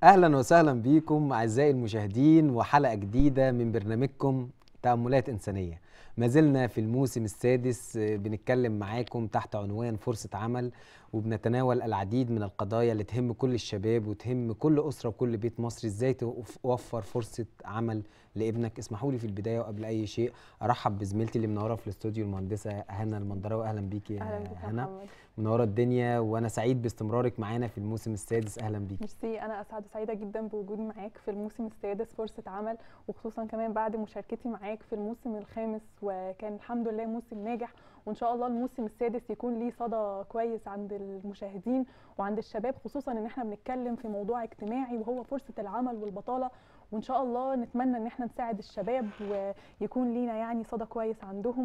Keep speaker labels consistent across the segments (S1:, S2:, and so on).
S1: اهلا وسهلا بيكم اعزائي المشاهدين وحلقه جديده من برنامجكم تاملات انسانيه ما زلنا في الموسم السادس آه، بنتكلم معاكم تحت عنوان فرصه عمل وبنتناول العديد من القضايا اللي تهم كل الشباب وتهم كل اسره وكل بيت مصري ازاي توفر فرصه عمل لابنك اسمحوا لي في البدايه وقبل اي شيء ارحب بزميلتي اللي منوره في الاستوديو المهندسه هنا المندراوي اهلا بيكي يا
S2: اهلا بك يا
S1: هنا
S2: محمد
S1: منوره الدنيا وانا سعيد باستمرارك معانا في الموسم السادس اهلا بيكي
S2: ميرسي انا اسعد وسعيده جدا بوجودي معاك في الموسم السادس فرصه عمل وخصوصا كمان بعد مشاركتي معاك في الموسم الخامس وكان الحمد لله موسم ناجح وان شاء الله الموسم السادس يكون ليه صدى كويس عند المشاهدين وعند الشباب خصوصا ان احنا بنتكلم في موضوع اجتماعي وهو فرصه العمل والبطاله وان شاء الله نتمنى ان احنا نساعد الشباب ويكون لينا يعني صدى كويس عندهم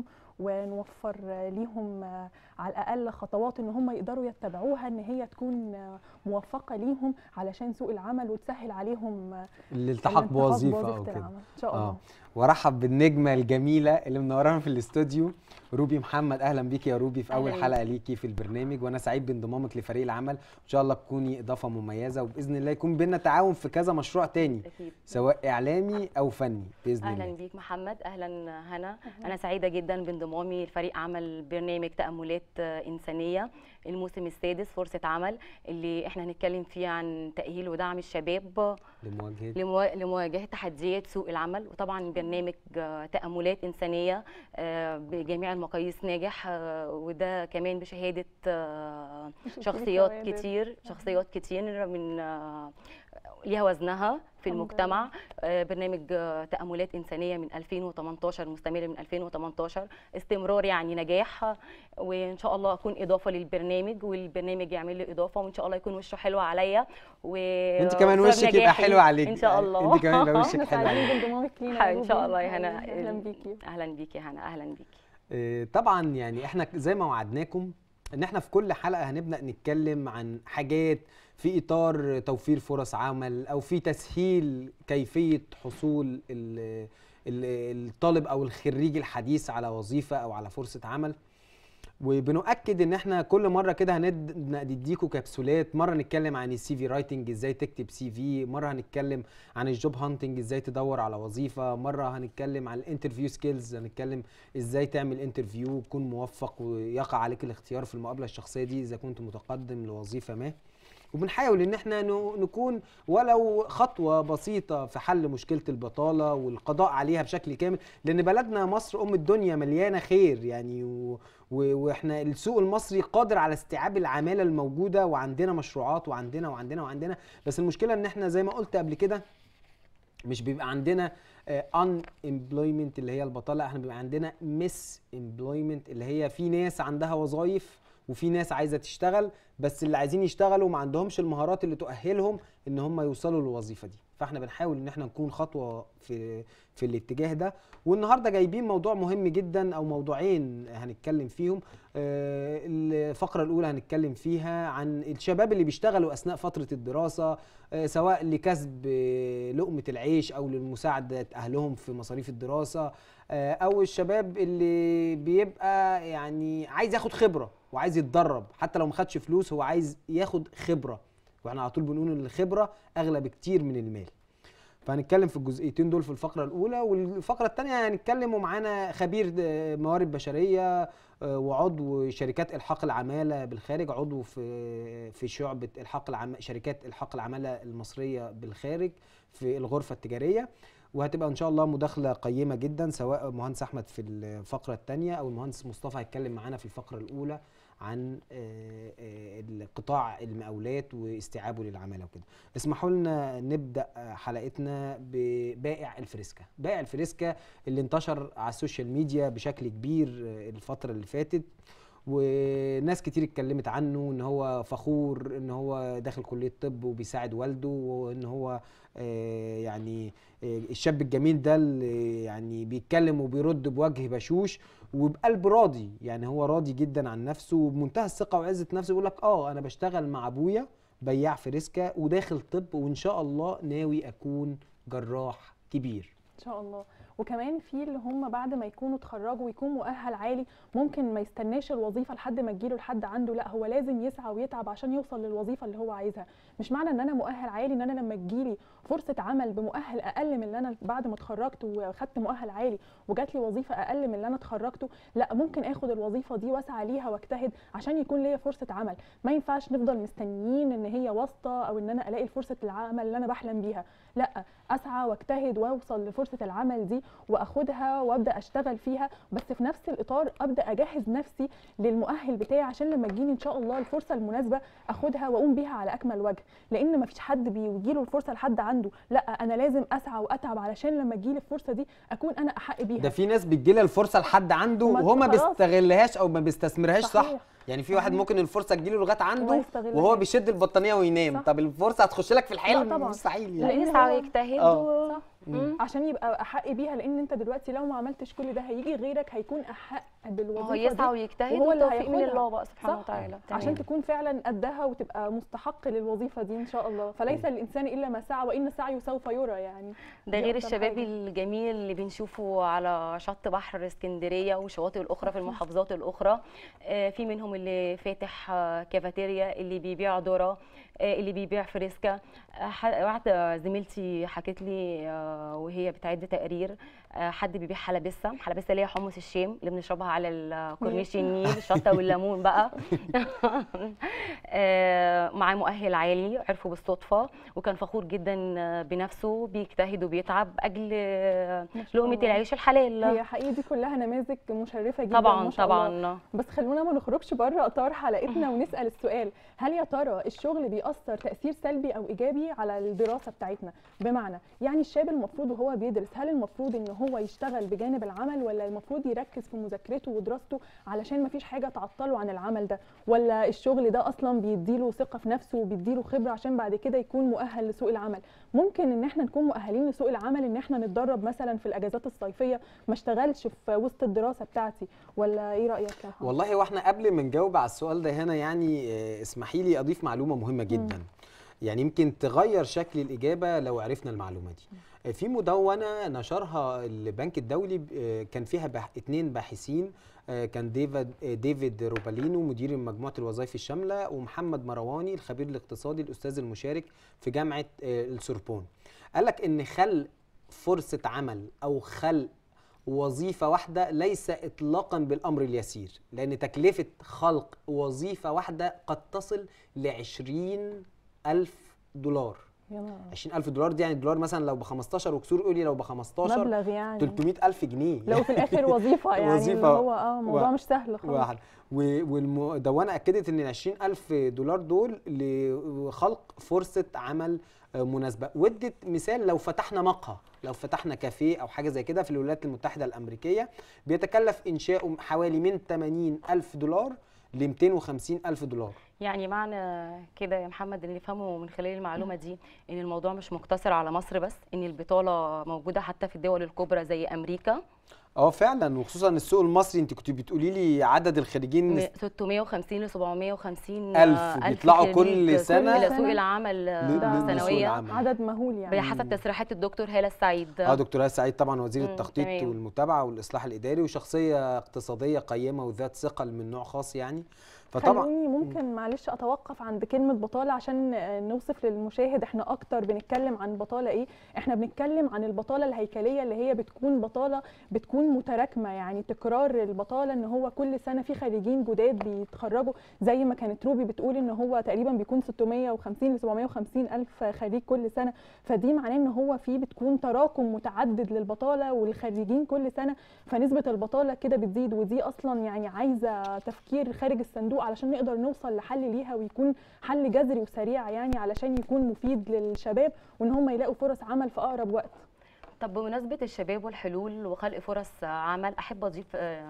S2: ونوفر ليهم على الاقل خطوات ان هم يقدروا يتبعوها ان هي تكون موفقه ليهم علشان سوق العمل وتسهل عليهم
S1: الالتحاق بوظيفه او كده
S2: العمل ان شاء الله
S1: اه وارحب بالنجمه الجميله اللي منورانا في الاستوديو روبي محمد اهلا بيكي يا روبي في اول
S3: أهلاً
S1: حلقه ليكي في البرنامج وانا سعيد بانضمامك لفريق العمل ان شاء الله تكوني اضافه مميزه وباذن الله يكون بينا تعاون في كذا مشروع تاني
S3: اكيد
S1: سواء اعلامي او فني باذن
S3: اهلا
S1: الله
S3: بيك محمد اهلا هنا انا سعيده جدا بانضمامي لفريق عمل برنامج تاملات آه، انسانيه الموسم السادس فرصه عمل اللي احنا هنتكلم فيه عن تاهيل ودعم الشباب
S1: لمواجهه
S3: لموا- لمواجهه تحديات سوق العمل وطبعا برنامج آه، تاملات انسانيه آه، بجميع المقاييس ناجح آه، وده كمان بشهاده آه، شخصيات
S2: كوادر.
S3: كتير شخصيات كتير من آه، ليها وزنها في
S2: الحمد
S3: المجتمع آه، برنامج آه، تأملات إنسانية من 2018 مستمر من 2018 استمرار يعني نجاح آه، وإن شاء الله أكون إضافة للبرنامج والبرنامج يعمل لي إضافة وإن شاء الله يكون وشه حلو عليا و
S1: انت كمان
S3: وسبب
S1: وشك يبقى
S3: نجاحي
S1: حلو عليك
S3: إن شاء الله
S1: انت كمان يبقى وشك
S2: احنا
S1: حلو عليك
S2: سعيدين بانضمامك لينا يا
S3: إن شاء
S2: روبي.
S3: الله يا هنا.
S2: اهلا بيكي
S3: أهلا بيكي هنا أهلا بيكي
S1: آه، طبعا يعني احنا زي ما وعدناكم ان احنا في كل حلقه هنبدا نتكلم عن حاجات في اطار توفير فرص عمل او في تسهيل كيفيه حصول ال- ال- الطالب او الخريج الحديث على وظيفه او على فرصه عمل وبنؤكد ان احنا كل مره كده هند- هنديكوا كبسولات مره نتكلم عن السي في رايتنج ازاي تكتب سي في مره هنتكلم عن الجوب هانتنج ازاي تدور على وظيفه مره هنتكلم عن الانترفيو سكيلز هنتكلم ازاي تعمل انترفيو وتكون موفق ويقع عليك الاختيار في المقابله الشخصيه دي اذا كنت متقدم لوظيفه ما وبنحاول ان احنا ن- نكون ولو خطوه بسيطه في حل مشكله البطاله والقضاء عليها بشكل كامل لان بلدنا مصر ام الدنيا مليانه خير يعني و... و... واحنا السوق المصري قادر على استيعاب العماله الموجوده وعندنا مشروعات وعندنا وعندنا وعندنا بس المشكله ان احنا زي ما قلت قبل كده مش بيبقى عندنا ان امبلويمنت اللي هي البطاله احنا بيبقى عندنا مس امبلويمنت اللي هي في ناس عندها وظايف وفي ناس عايزه تشتغل بس اللي عايزين يشتغلوا ما عندهمش المهارات اللي تؤهلهم ان هم يوصلوا للوظيفه دي فاحنا بنحاول ان احنا نكون خطوه في في الاتجاه ده والنهارده جايبين موضوع مهم جدا او موضوعين هنتكلم فيهم آه، الفقره الاولى هنتكلم فيها عن الشباب اللي بيشتغلوا اثناء فتره الدراسه آه، سواء لكسب آه، لقمه العيش او لمساعده اهلهم في مصاريف الدراسه آه، او الشباب اللي بيبقى يعني عايز ياخد خبره وعايز يتدرب حتى لو ما خدش فلوس هو عايز ياخد خبره واحنا على طول بنقول ان الخبره اغلى بكتير من المال فهنتكلم في الجزئيتين دول في الفقره الاولى والفقره الثانيه هنتكلم ومعانا خبير آه، موارد بشريه آه، وعضو شركات الحاق العماله بالخارج عضو في في شعبه الحاق العم... شركات الحاق العماله المصريه بالخارج في الغرفه التجاريه وهتبقى ان شاء الله مداخله قيمه جدا سواء المهندس احمد في الفقره الثانيه او المهندس مصطفى هيتكلم معانا في الفقره الاولى عن آه، آه، القطاع المقاولات واستيعابه للعماله وكده اسمحوا لنا نبدا آه، حلقتنا ببائع الفريسكا بائع الفريسكا اللي انتشر على السوشيال ميديا بشكل كبير آه، الفتره اللي فاتت وناس كتير اتكلمت عنه ان هو فخور ان هو داخل كليه طب وبيساعد والده وان هو آه، يعني آه، الشاب الجميل ده اللي يعني بيتكلم وبيرد بوجه بشوش وبقلب راضي يعني هو راضي جدا عن نفسه وبمنتهى الثقه وعزه نفسه يقول لك اه انا بشتغل مع ابويا بياع فريسكا وداخل طب وان شاء الله ناوي اكون جراح كبير
S2: ان شاء الله وكمان في اللي هم بعد ما يكونوا اتخرجوا ويكون مؤهل عالي ممكن ما يستناش الوظيفه لحد ما تجيله لحد عنده لا هو لازم يسعى ويتعب عشان يوصل للوظيفه اللي هو عايزها مش معنى ان انا مؤهل عالي ان انا لما تجيلي فرصه عمل بمؤهل اقل من اللي انا بعد ما اتخرجت وخدت مؤهل عالي وجات لي وظيفه اقل من اللي انا اتخرجته لا ممكن اخد الوظيفه دي واسعى ليها واجتهد عشان يكون ليا فرصه عمل ما ينفعش نفضل مستنيين ان هي واسطه او ان انا الاقي فرصه العمل اللي انا بحلم بيها لا اسعى واجتهد واوصل لفرصه العمل دي واخدها وابدا اشتغل فيها بس في نفس الاطار ابدا اجهز نفسي للمؤهل بتاعي عشان لما تجيني ان شاء الله الفرصه المناسبه اخدها واقوم بيها على اكمل وجه لان ما فيش حد بيجيله الفرصه لحد عنده لا انا لازم اسعى واتعب علشان لما تجيلي الفرصه دي اكون انا احق بيها
S1: ده في ناس بتجيلها الفرصه لحد عنده
S2: وما
S1: وهو ما
S2: خلاص.
S1: بيستغلهاش او ما بيستثمرهاش صح
S2: صحيح.
S1: يعني في واحد ممكن الفرصه تجيله لغايه عنده
S2: وما يستغلهاش.
S1: وهو بيشد البطانيه وينام
S2: صح.
S1: طب الفرصه هتخش لك في الحلم
S2: لا طبعاً.
S1: مستحيل
S2: لأن
S1: يعني
S3: يسعى
S2: هو-
S3: ويجتهد
S1: آه.
S3: و...
S2: صح.
S3: مم.
S2: عشان يبقى احق بيها لان انت دلوقتي لو ما عملتش كل ده هيجي غيرك هيكون احق
S3: ما هو
S2: بالوظيفه
S3: يسعى
S2: دي
S3: ويجتهد
S2: وهو اللي
S3: والتوفيق من
S2: هياخدها.
S3: الله بقى سبحانه
S2: صح.
S3: وتعالى
S2: عشان
S3: تمام.
S2: تكون فعلا قدها وتبقى مستحق للوظيفه دي ان شاء الله فليس الانسان الا ما سعى وان سعيه سوف يرى يعني
S3: ده
S2: دي
S3: غير
S2: أفضل
S3: الشباب
S2: حاجة.
S3: الجميل اللي بنشوفه على شط بحر اسكندريه والشواطئ الاخرى في المحافظات الاخرى آه، في منهم اللي فاتح آه، كافيتيريا اللي بيبيع ذره آه، اللي بيبيع فريسكا آه، ح- واحده زميلتي حكت لي آه، وهي بتعد تقرير آه، حد بيبيع حلبسه حلبسه اللي هي حمص الشام اللي بنشربها على الكورنيش النيل الشطه والليمون بقى آه، معاه مؤهل عالي عرفه بالصدفه وكان فخور جدا آه، بنفسه بيجتهد وبيتعب اجل آه،
S2: ما شاء
S3: لقمه
S2: الله.
S3: العيش الحلال
S2: هي حقيقي دي كلها نماذج مشرفه جدا
S3: طبعا
S2: ما شاء الله.
S3: طبعا
S2: بس خلونا ما نخرجش بره اطار حلقتنا ونسال السؤال هل يا ترى الشغل بيأثر تأثير سلبي او ايجابي على الدراسه بتاعتنا بمعنى يعني الشاب المفروض وهو بيدرس هل المفروض ان هو يشتغل بجانب العمل ولا المفروض يركز في مذاكرته ودراسته علشان ما فيش حاجه تعطله عن العمل ده ولا الشغل ده اصلا بيديله ثقه في نفسه وبيديله خبره عشان بعد كده يكون مؤهل لسوق العمل ممكن ان احنا نكون مؤهلين لسوق العمل ان احنا نتدرب مثلا في الاجازات الصيفيه ما اشتغلش في وسط الدراسه بتاعتي ولا ايه رايك يا محمد؟
S1: والله واحنا قبل ما نجاوب على السؤال ده هنا يعني آه، اسمحي لي اضيف معلومه مهمه جدا يعني يمكن تغير شكل الاجابه لو عرفنا المعلومه دي آه، في مدونه نشرها البنك الدولي آه، كان فيها بح... اتنين باحثين آه، كان ديفيد آه، ديفيد روبالينو مدير مجموعه الوظائف الشامله ومحمد مرواني الخبير الاقتصادي الاستاذ المشارك في جامعه آه، السوربون قال لك ان خلق فرصه عمل او خلق وظيفة واحدة ليس إطلاقا بالأمر اليسير لأن تكلفة خلق وظيفة واحدة قد تصل لعشرين ألف دولار
S2: يا نهار
S1: عشرين ألف دولار دي يعني الدولار مثلا لو ب 15 وكسور قولي لو ب 15
S2: مبلغ يعني
S1: 300 ألف جنيه
S2: لو في الاخر وظيفه يعني
S1: وظيفة
S2: اللي هو اه موضوع
S1: و-
S2: مش سهل خالص
S1: واحد والمدونة أكدت إن ال 20000 دولار دول لخلق فرصة عمل آه، مناسبة وادت مثال لو فتحنا مقهى لو فتحنا كافيه أو حاجة زي كده في الولايات المتحدة الأمريكية بيتكلف إنشاؤه حوالي من 80 ألف دولار ل 250 ألف دولار
S3: يعني معنى كده يا محمد اللي نفهمه من خلال المعلومه دي ان الموضوع مش مقتصر على مصر بس ان البطاله موجوده حتى في الدول الكبرى زي امريكا
S1: اه فعلا وخصوصا السوق المصري انت كنت بتقولي لي عدد الخريجين
S3: من 650 ل 750
S1: ألف
S3: آه،
S1: بيطلعوا
S3: خريج
S1: كل سنة
S3: الى سوق
S2: سنة
S3: العمل
S1: ل- ل-
S3: آه،
S1: لسوق
S3: سنويا
S1: العمل.
S2: عدد مهول يعني
S3: بحسب تصريحات الدكتور هاله السعيد
S1: اه دكتور سعيد طبعا وزير
S3: مم،
S1: التخطيط
S3: تمام.
S1: والمتابعه والاصلاح الاداري وشخصيه اقتصاديه قيمه وذات ثقل من نوع خاص يعني فطبعا
S2: خلوني ممكن معلش اتوقف عند كلمه بطاله عشان آه، نوصف للمشاهد احنا اكتر بنتكلم عن بطاله ايه احنا بنتكلم عن البطاله الهيكليه اللي هي بتكون بطاله بتكون متراكمه يعني تكرار البطاله ان هو كل سنه في خريجين جداد بيتخرجوا زي ما كانت روبي بتقول ان هو تقريبا بيكون 650 ل 750 الف خريج كل سنه فدي معناه ان هو في بتكون تراكم متعدد للبطاله والخريجين كل سنه فنسبه البطاله كده بتزيد ودي اصلا يعني عايزه تفكير خارج الصندوق علشان نقدر نوصل لحل ليها ويكون حل جذري وسريع يعني علشان يكون مفيد للشباب وان هم يلاقوا فرص عمل في اقرب وقت
S3: طب بمناسبة الشباب والحلول وخلق فرص عمل أحب أضيف آه،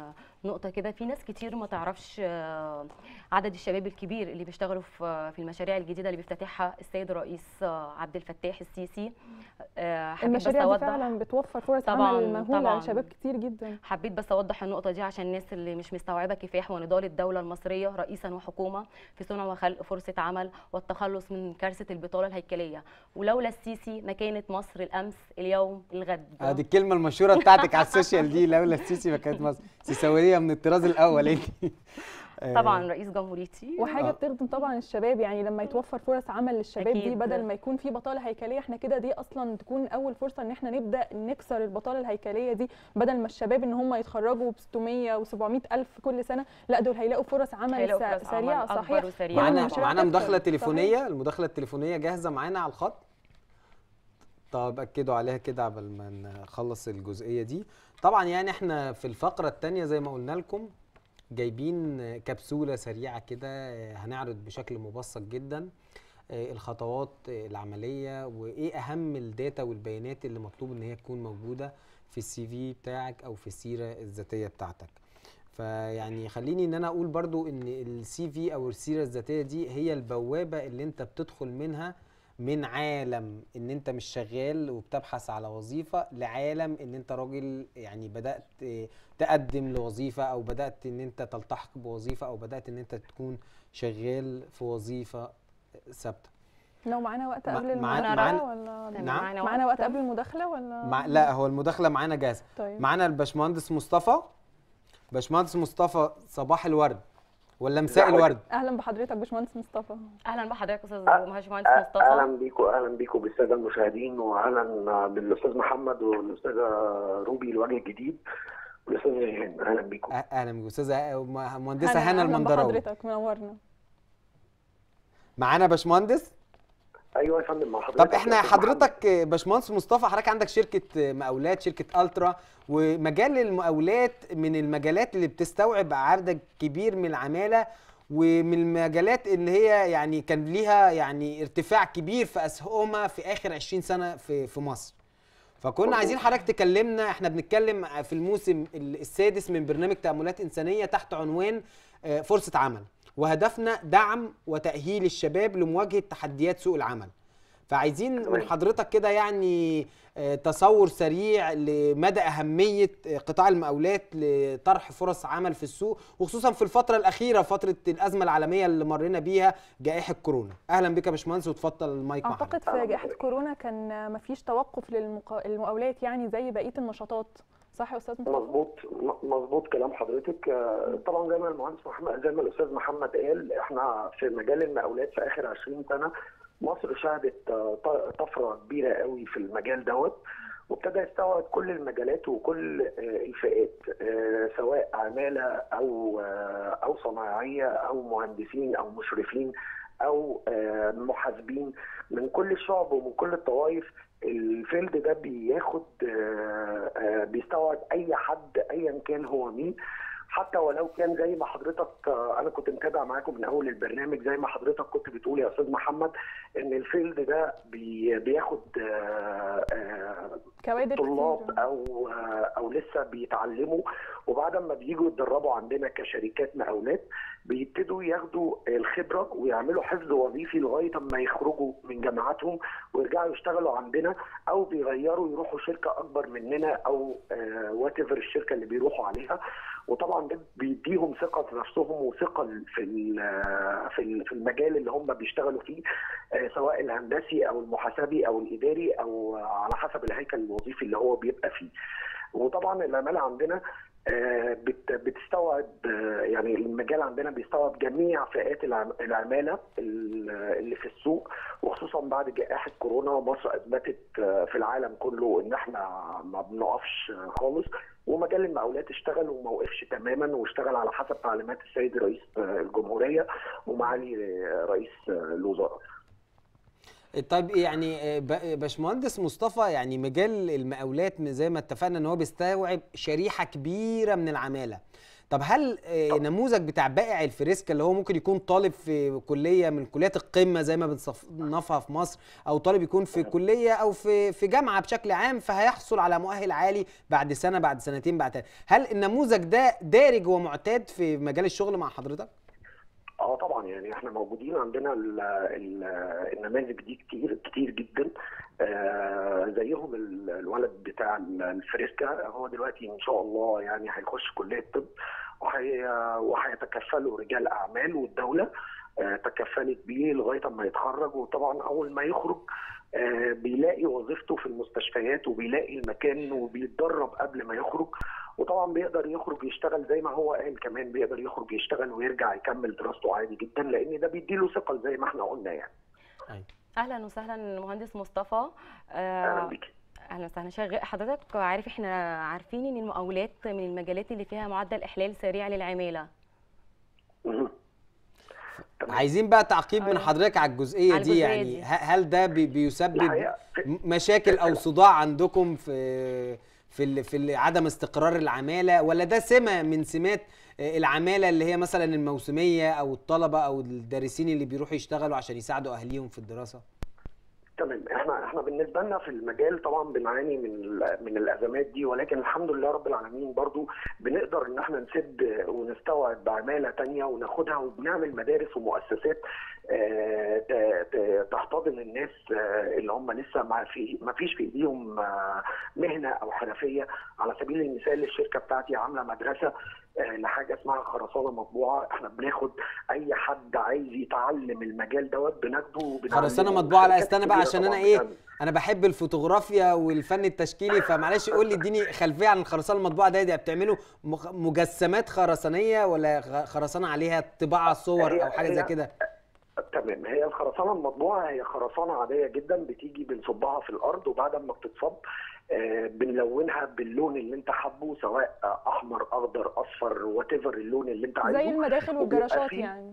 S3: نقطة كده في ناس كتير ما تعرفش آه، عدد الشباب الكبير اللي بيشتغلوا في في المشاريع الجديدة اللي بيفتتحها السيد الرئيس آه، عبد الفتاح السيسي آه، حبيت بس
S2: المشاريع دي
S3: أوضح
S2: فعلا بتوفر فرص
S3: طبعاً،
S2: عمل مهوله
S3: طبعاً.
S2: لشباب كتير جدا
S3: حبيت بس اوضح النقطه دي عشان الناس اللي مش مستوعبه كفاح ونضال الدوله المصريه رئيسا وحكومه في صنع وخلق فرصه عمل والتخلص من كارثه البطاله الهيكليه ولولا السيسي ما كانت مصر الامس اليوم الغد
S1: ادي الكلمه المشهوره بتاعتك على السوشيال دي لولا السيسي ما كانت مصر سيساويه من الطراز الاول انت
S3: طبعا رئيس جمهوريتي
S2: وحاجه
S1: آه.
S2: بتخدم طبعا الشباب يعني لما يتوفر فرص عمل للشباب دي
S3: أكيد.
S2: بدل ما يكون في بطاله هيكليه احنا كده دي اصلا تكون اول فرصه ان احنا نبدا نكسر البطاله الهيكليه دي بدل ما الشباب ان هم يتخرجوا ب 600 و700 الف كل سنه لا دول هيلاقوا فرص عمل
S3: هيلاقوا
S2: سا-
S3: فرص
S2: سريعه
S3: عمل أكبر
S2: صحيح
S3: وسريعة.
S2: يعني
S1: معانا
S2: المشاريع
S1: معانا
S2: تكتر.
S1: مداخله
S2: صحيح.
S1: تليفونيه المداخله التليفونيه جاهزه معانا على الخط طب اكدوا عليها كده قبل ما نخلص الجزئيه دي طبعا يعني احنا في الفقره الثانيه زي ما قلنا لكم جايبين كبسوله سريعه كده هنعرض بشكل مبسط جدا الخطوات العمليه وايه اهم الداتا والبيانات اللي مطلوب ان هي تكون موجوده في السي في بتاعك او في السيره الذاتيه بتاعتك فيعني خليني ان انا اقول برضو ان السي في او السيره الذاتيه دي هي البوابه اللي انت بتدخل منها من عالم ان انت مش شغال وبتبحث على وظيفه لعالم ان انت راجل يعني بدات آه، تقدم لوظيفه او بدات ان انت تلتحق بوظيفه او بدات ان انت تكون شغال في وظيفه ثابته
S2: لو معانا وقت
S1: مع-
S2: قبل
S1: معانا-
S2: المداخله
S1: معانا-
S2: ولا
S3: تمام،
S1: نعم.
S3: معانا
S2: معانا وقت قبل المداخله ولا
S1: مع لا هو المداخله معانا جاهزه
S2: طيب
S1: معانا الباشمهندس مصطفى باشمهندس مصطفى صباح الورد ولا مساء
S4: ازي
S1: الورد
S2: اهلا بحضرتك باشمهندس مصطفى
S3: اهلا بحضرتك استاذ
S4: أه-
S3: باشمهندس
S4: أه-
S3: مصطفى
S4: اهلا بيكم اهلا بيكم بالساده المشاهدين واهلا بالاستاذ محمد والاستاذه روبي الوجه الجديد والاستاذ جيهان اهلا بيكم
S1: أه- اهلا بيك استاذه مهندسه
S2: هلا،
S1: هنا
S2: أهلاً
S1: المندراوي
S2: بحضرتك منورنا
S1: معانا باشمهندس
S4: ايوه يا فندم مع حضرتك
S1: طب احنا
S4: يا أستاذ محمد.
S1: حضرتك باشمهندس مصطفى حضرتك عندك شركه مقاولات شركه الترا ومجال المقاولات من المجالات اللي بتستوعب عدد كبير من العماله ومن المجالات اللي هي يعني كان ليها يعني ارتفاع كبير في اسهمها في اخر 20 سنه في في مصر فكنا عايزين حضرتك تكلمنا احنا بنتكلم في الموسم السادس من برنامج تأملات إنسانية تحت عنوان آه، فرصة عمل وهدفنا دعم وتأهيل الشباب لمواجهة تحديات سوق العمل فعايزين من
S4: تمام.
S1: حضرتك كده يعني آه، تصور سريع لمدى أهمية آه، قطاع المقاولات لطرح فرص عمل في السوق وخصوصا في الفترة الأخيرة فترة الأزمة العالمية اللي مرينا بيها جائحة كورونا أهلا بك يا باشمهندس وتفضل المايك مع حضرتك.
S2: اعتقد في جائحه كورونا كان مفيش توقف للمقاولات يعني زي بقيه النشاطات صح يا استاذ مصطفى
S4: مظبوط م- مظبوط كلام حضرتك آه، طبعا زي ما المهندس محمد زي ما الاستاذ محمد قال احنا في مجال المقاولات في اخر 20 سنه مصر شهدت آه، ط- طفره كبيره قوي في المجال دوت وابتدى يستوعب كل المجالات وكل آه، الفئات آه، سواء عماله او آه، او صناعيه او مهندسين او مشرفين او آه، محاسبين من كل الشعب ومن كل الطوائف الفيلد ده بياخد آه، آه، بيستوعب اي حد ايا كان هو مين حتى ولو كان زي ما حضرتك آه، انا كنت متابع معاكم من اول البرنامج زي ما حضرتك كنت بتقول يا استاذ محمد ان الفيلد ده بي بياخد آه، آه،
S2: كوادر
S4: طلاب
S2: كتير
S4: او او لسه بيتعلموا وبعد ما بييجوا يتدربوا عندنا كشركات مقاولات بيبتدوا ياخدوا الخبره ويعملوا حفظ وظيفي لغايه اما يخرجوا من جامعاتهم ويرجعوا يشتغلوا عندنا او بيغيروا يروحوا شركه اكبر مننا او وات ايفر الشركه اللي بيروحوا عليها وطبعا ده بيديهم ثقه في نفسهم وثقه في ال- في ال- في المجال اللي هم بيشتغلوا فيه آه، سواء الهندسي او المحاسبي او الاداري او على حسب الهيكل الوظيفي اللي هو بيبقى فيه وطبعا العماله عندنا آه، بت- بتستوعب آه، يعني المجال عندنا بيستوعب جميع فئات العم- العماله ال- اللي في السوق وخصوصا بعد جائحه كورونا مصر اثبتت آه، في العالم كله ان احنا ما بنقفش آه، خالص ومجال المقاولات اشتغل وما وقفش تماما واشتغل على حسب تعليمات السيد رئيس آه، الجمهوريه ومعالي آه، رئيس آه، الوزراء
S1: طيب يعني آه، ب- باشمهندس مصطفى يعني مجال المقاولات زي ما اتفقنا ان هو بيستوعب شريحه كبيره من العماله طب هل آه، نموذج بتاع بائع الفريسكا اللي هو ممكن يكون طالب في كليه من كليات القمه زي ما بنصنفها في مصر او طالب يكون في كليه او في في جامعه بشكل عام فهيحصل على مؤهل عالي بعد سنه بعد سنتين بعد تلاتة. هل النموذج ده دارج ومعتاد في مجال الشغل مع حضرتك؟
S4: اه طبعا يعني احنا موجودين عندنا ال ال النماذج دي كتير كتير جدا آه زيهم ال- الولد بتاع ال- الفريسكا هو دلوقتي ان شاء الله يعني هيخش كليه طب وهي- وهيتكفله رجال اعمال والدوله آه تكفلت بيه لغايه اما يتخرج وطبعا اول ما يخرج آه بيلاقي وظيفته في المستشفيات وبيلاقي المكان وبيتدرب قبل ما يخرج وطبعا بيقدر يخرج يشتغل زي ما هو قال كمان بيقدر يخرج يشتغل ويرجع يكمل دراسته عادي جدا لان ده بيديله ثقه زي ما احنا قلنا يعني
S3: اهلا وسهلا مهندس مصطفى
S4: اهلا
S3: آه،
S4: بيك
S3: اهلا وسهلا شغال حضرتك عارف احنا عارفين ان المقاولات من المجالات اللي فيها معدل احلال سريع للعماله
S4: مهم. تمام.
S1: عايزين بقى تعقيب من
S3: أيوة.
S1: حضرتك على الجزئيه
S3: على
S1: دي
S3: الجزئية
S1: يعني
S3: دي.
S1: ه- هل ده بي- بيسبب
S4: الحقيقه في-
S1: م- مشاكل او صداع عندكم في في ال- في ال- عدم استقرار العماله ولا ده سمه من سمات آه، العماله اللي هي مثلا الموسميه او الطلبه او الدارسين اللي بيروحوا يشتغلوا عشان يساعدوا اهليهم في الدراسه
S4: تمام احنا احنا بالنسبه لنا في المجال طبعا بنعاني من ال- من الازمات دي ولكن الحمد لله رب العالمين برضو بنقدر ان احنا نسد ونستوعب بعماله تانية وناخدها وبنعمل مدارس ومؤسسات آه، ت- ت- تحتضن الناس آه، اللي هم لسه ما في ما فيش في ايديهم آه، مهنه او حرفيه على سبيل المثال الشركه بتاعتي عامله مدرسه آه، لحاجه اسمها خرسانه مطبوعه احنا بناخد اي حد عايز يتعلم المجال دوت بناخده وبنعلمه.
S1: خرسانه مطبوعه لا
S4: شركات
S1: استنى بقى
S4: كبيرة
S1: عشان انا
S4: طبعاً
S1: ايه
S4: بتعمل.
S1: انا بحب الفوتوغرافيا والفن التشكيلي فمعلش قول لي اديني خلفيه عن الخرسانه المطبوعه ده, ده بتعملوا مخ- مجسمات خرسانيه ولا غ- خرسانه عليها طباعه صور
S4: هي-
S1: او حاجه زي
S4: هي-
S1: كده
S4: تمام هي الخرسانه المطبوعه هي خرسانه عاديه جدا بتيجي بنصبها في الارض وبعد ما بتتصب آه، بنلونها باللون اللي انت حابه سواء آه، احمر اخضر اصفر وات اللون اللي انت عايزه
S2: زي المداخل
S4: وبيبقى
S2: والجراشات
S4: فيه-
S2: يعني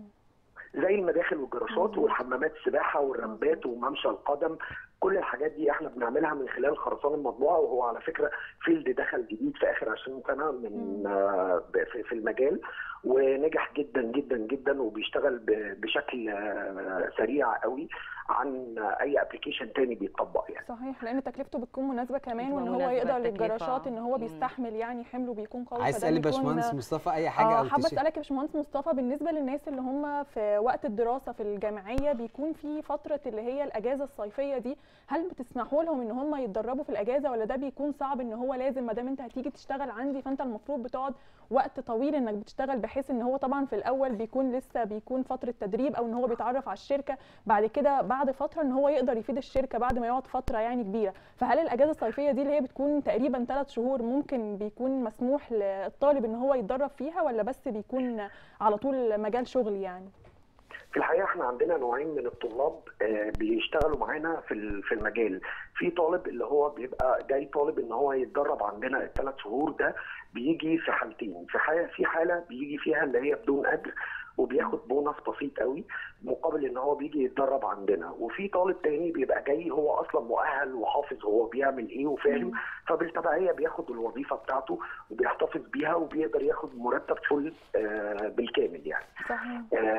S4: زي المداخل والجراشات
S2: مظبوط.
S4: والحمامات السباحه والرمبات وممشى القدم كل الحاجات دي احنا بنعملها من خلال الخرسانه المطبوعه وهو على فكره فيلد دخل جديد في اخر 20 سنه من
S2: مم.
S4: آه، ب- في- في المجال ونجح جدا جدا جدا وبيشتغل ب- بشكل آه، سريع قوي عن اي ابلكيشن تاني بيتطبق يعني
S2: صحيح لان تكلفته بتكون مناسبه كمان
S3: بتبقى
S2: وان هو
S3: مناسبة
S2: يقدر
S3: التكلفة.
S2: للجراشات ان هو
S3: مم.
S2: بيستحمل يعني حمله بيكون قوي
S1: عايز
S2: فده
S1: اسال
S2: بيكون-
S1: باشمهندس مصطفى اي حاجه
S2: اه
S1: او
S2: حابه
S1: تشير
S2: اسالك يا باشمهندس مصطفى بالنسبه للناس اللي هم في وقت الدراسه في الجامعيه بيكون في فتره اللي هي الاجازه الصيفيه دي هل بتسمحوا لهم ان هم يتدربوا في الاجازه ولا ده بيكون صعب ان هو لازم ما دام انت هتيجي تشتغل عندي فانت المفروض بتقعد وقت طويل انك بتشتغل بحيث ان هو طبعا في الاول بيكون لسه بيكون فتره تدريب او ان هو بيتعرف على الشركه بعد كده بعد فتره ان هو يقدر يفيد الشركه بعد ما يقعد فتره يعني كبيره فهل الاجازه الصيفيه دي اللي هي بتكون تقريبا ثلاث شهور ممكن بيكون مسموح للطالب ان هو يتدرب فيها ولا بس بيكون على طول مجال شغل يعني
S4: في الحقيقه احنا عندنا نوعين من الطلاب آه، بيشتغلوا معانا في ال- في المجال في طالب اللي هو بيبقى جاي طالب ان هو يتدرب عندنا الثلاث شهور ده بيجي في حالتين في حاله في حاله بيجي فيها اللي هي بدون اجر وبياخد بونص بسيط قوي مقابل ان هو بيجي يتدرب عندنا وفي طالب تاني بيبقى جاي هو اصلا مؤهل وحافظ هو بيعمل ايه وفاهم فبالتبعيه بياخد الوظيفه بتاعته وبيحتفظ بيها وبيقدر ياخد مرتب فل آه، بالكامل يعني
S2: صحيح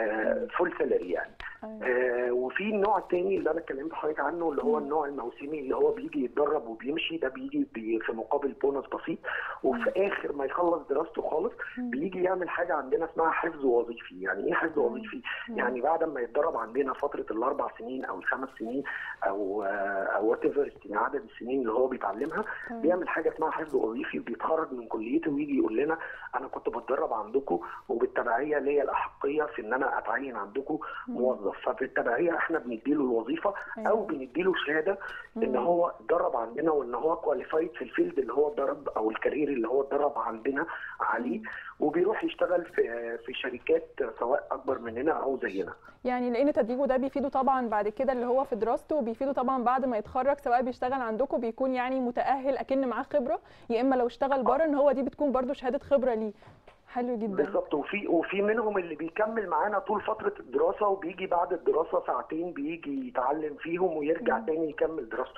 S4: فول سالري يعني
S2: أيوة.
S4: آه، وفي النوع الثاني اللي انا اتكلمت حضرتك عنه اللي هو النوع الموسمي اللي هو بيجي يتدرب وبيمشي ده بيجي بي في مقابل بونص بسيط وفي اخر ما يخلص دراسته خالص
S2: مم.
S4: بيجي يعمل حاجه عندنا اسمها حفظ وظيفي يعني ايه حفظ
S2: مم.
S4: وظيفي
S2: مم.
S4: يعني بعد ما يتدرب عندنا فتره الاربع سنين او الخمس سنين او آه، او وات ايفر عدد السنين اللي هو بيتعلمها
S2: تمام.
S4: بيعمل حاجه اسمها حفظ وظيفي وبيتخرج من كليته ويجي يقول لنا انا كنت بتدرب عندكم وبالتبعيه ليا الاحقيه في ان انا اتعين عندكم موظف فبالتبعيه احنا بنديله الوظيفه او
S2: أيوة.
S4: بنديله شهاده ان
S2: مم.
S4: هو اتدرب عندنا وان هو كواليفايد في الفيلد اللي هو اتدرب او الكارير اللي هو اتدرب عندنا عليه وبيروح يشتغل في في شركات سواء اكبر مننا او زينا
S2: يعني لان تدريبه ده بيفيده طبعا بعد كده اللي هو في دراسته وبيفيده طبعا بعد ما يتخرج سواء بيشتغل عندكم بيكون يعني متاهل اكن معاه خبره يا اما لو اشتغل بره ان هو دي بتكون برده شهاده خبره ليه حلو جدا
S4: بالظبط وفي وفي منهم اللي بيكمل معانا طول فتره الدراسه وبيجي بعد الدراسه ساعتين بيجي يتعلم فيهم ويرجع
S2: مم.
S4: تاني يكمل دراسته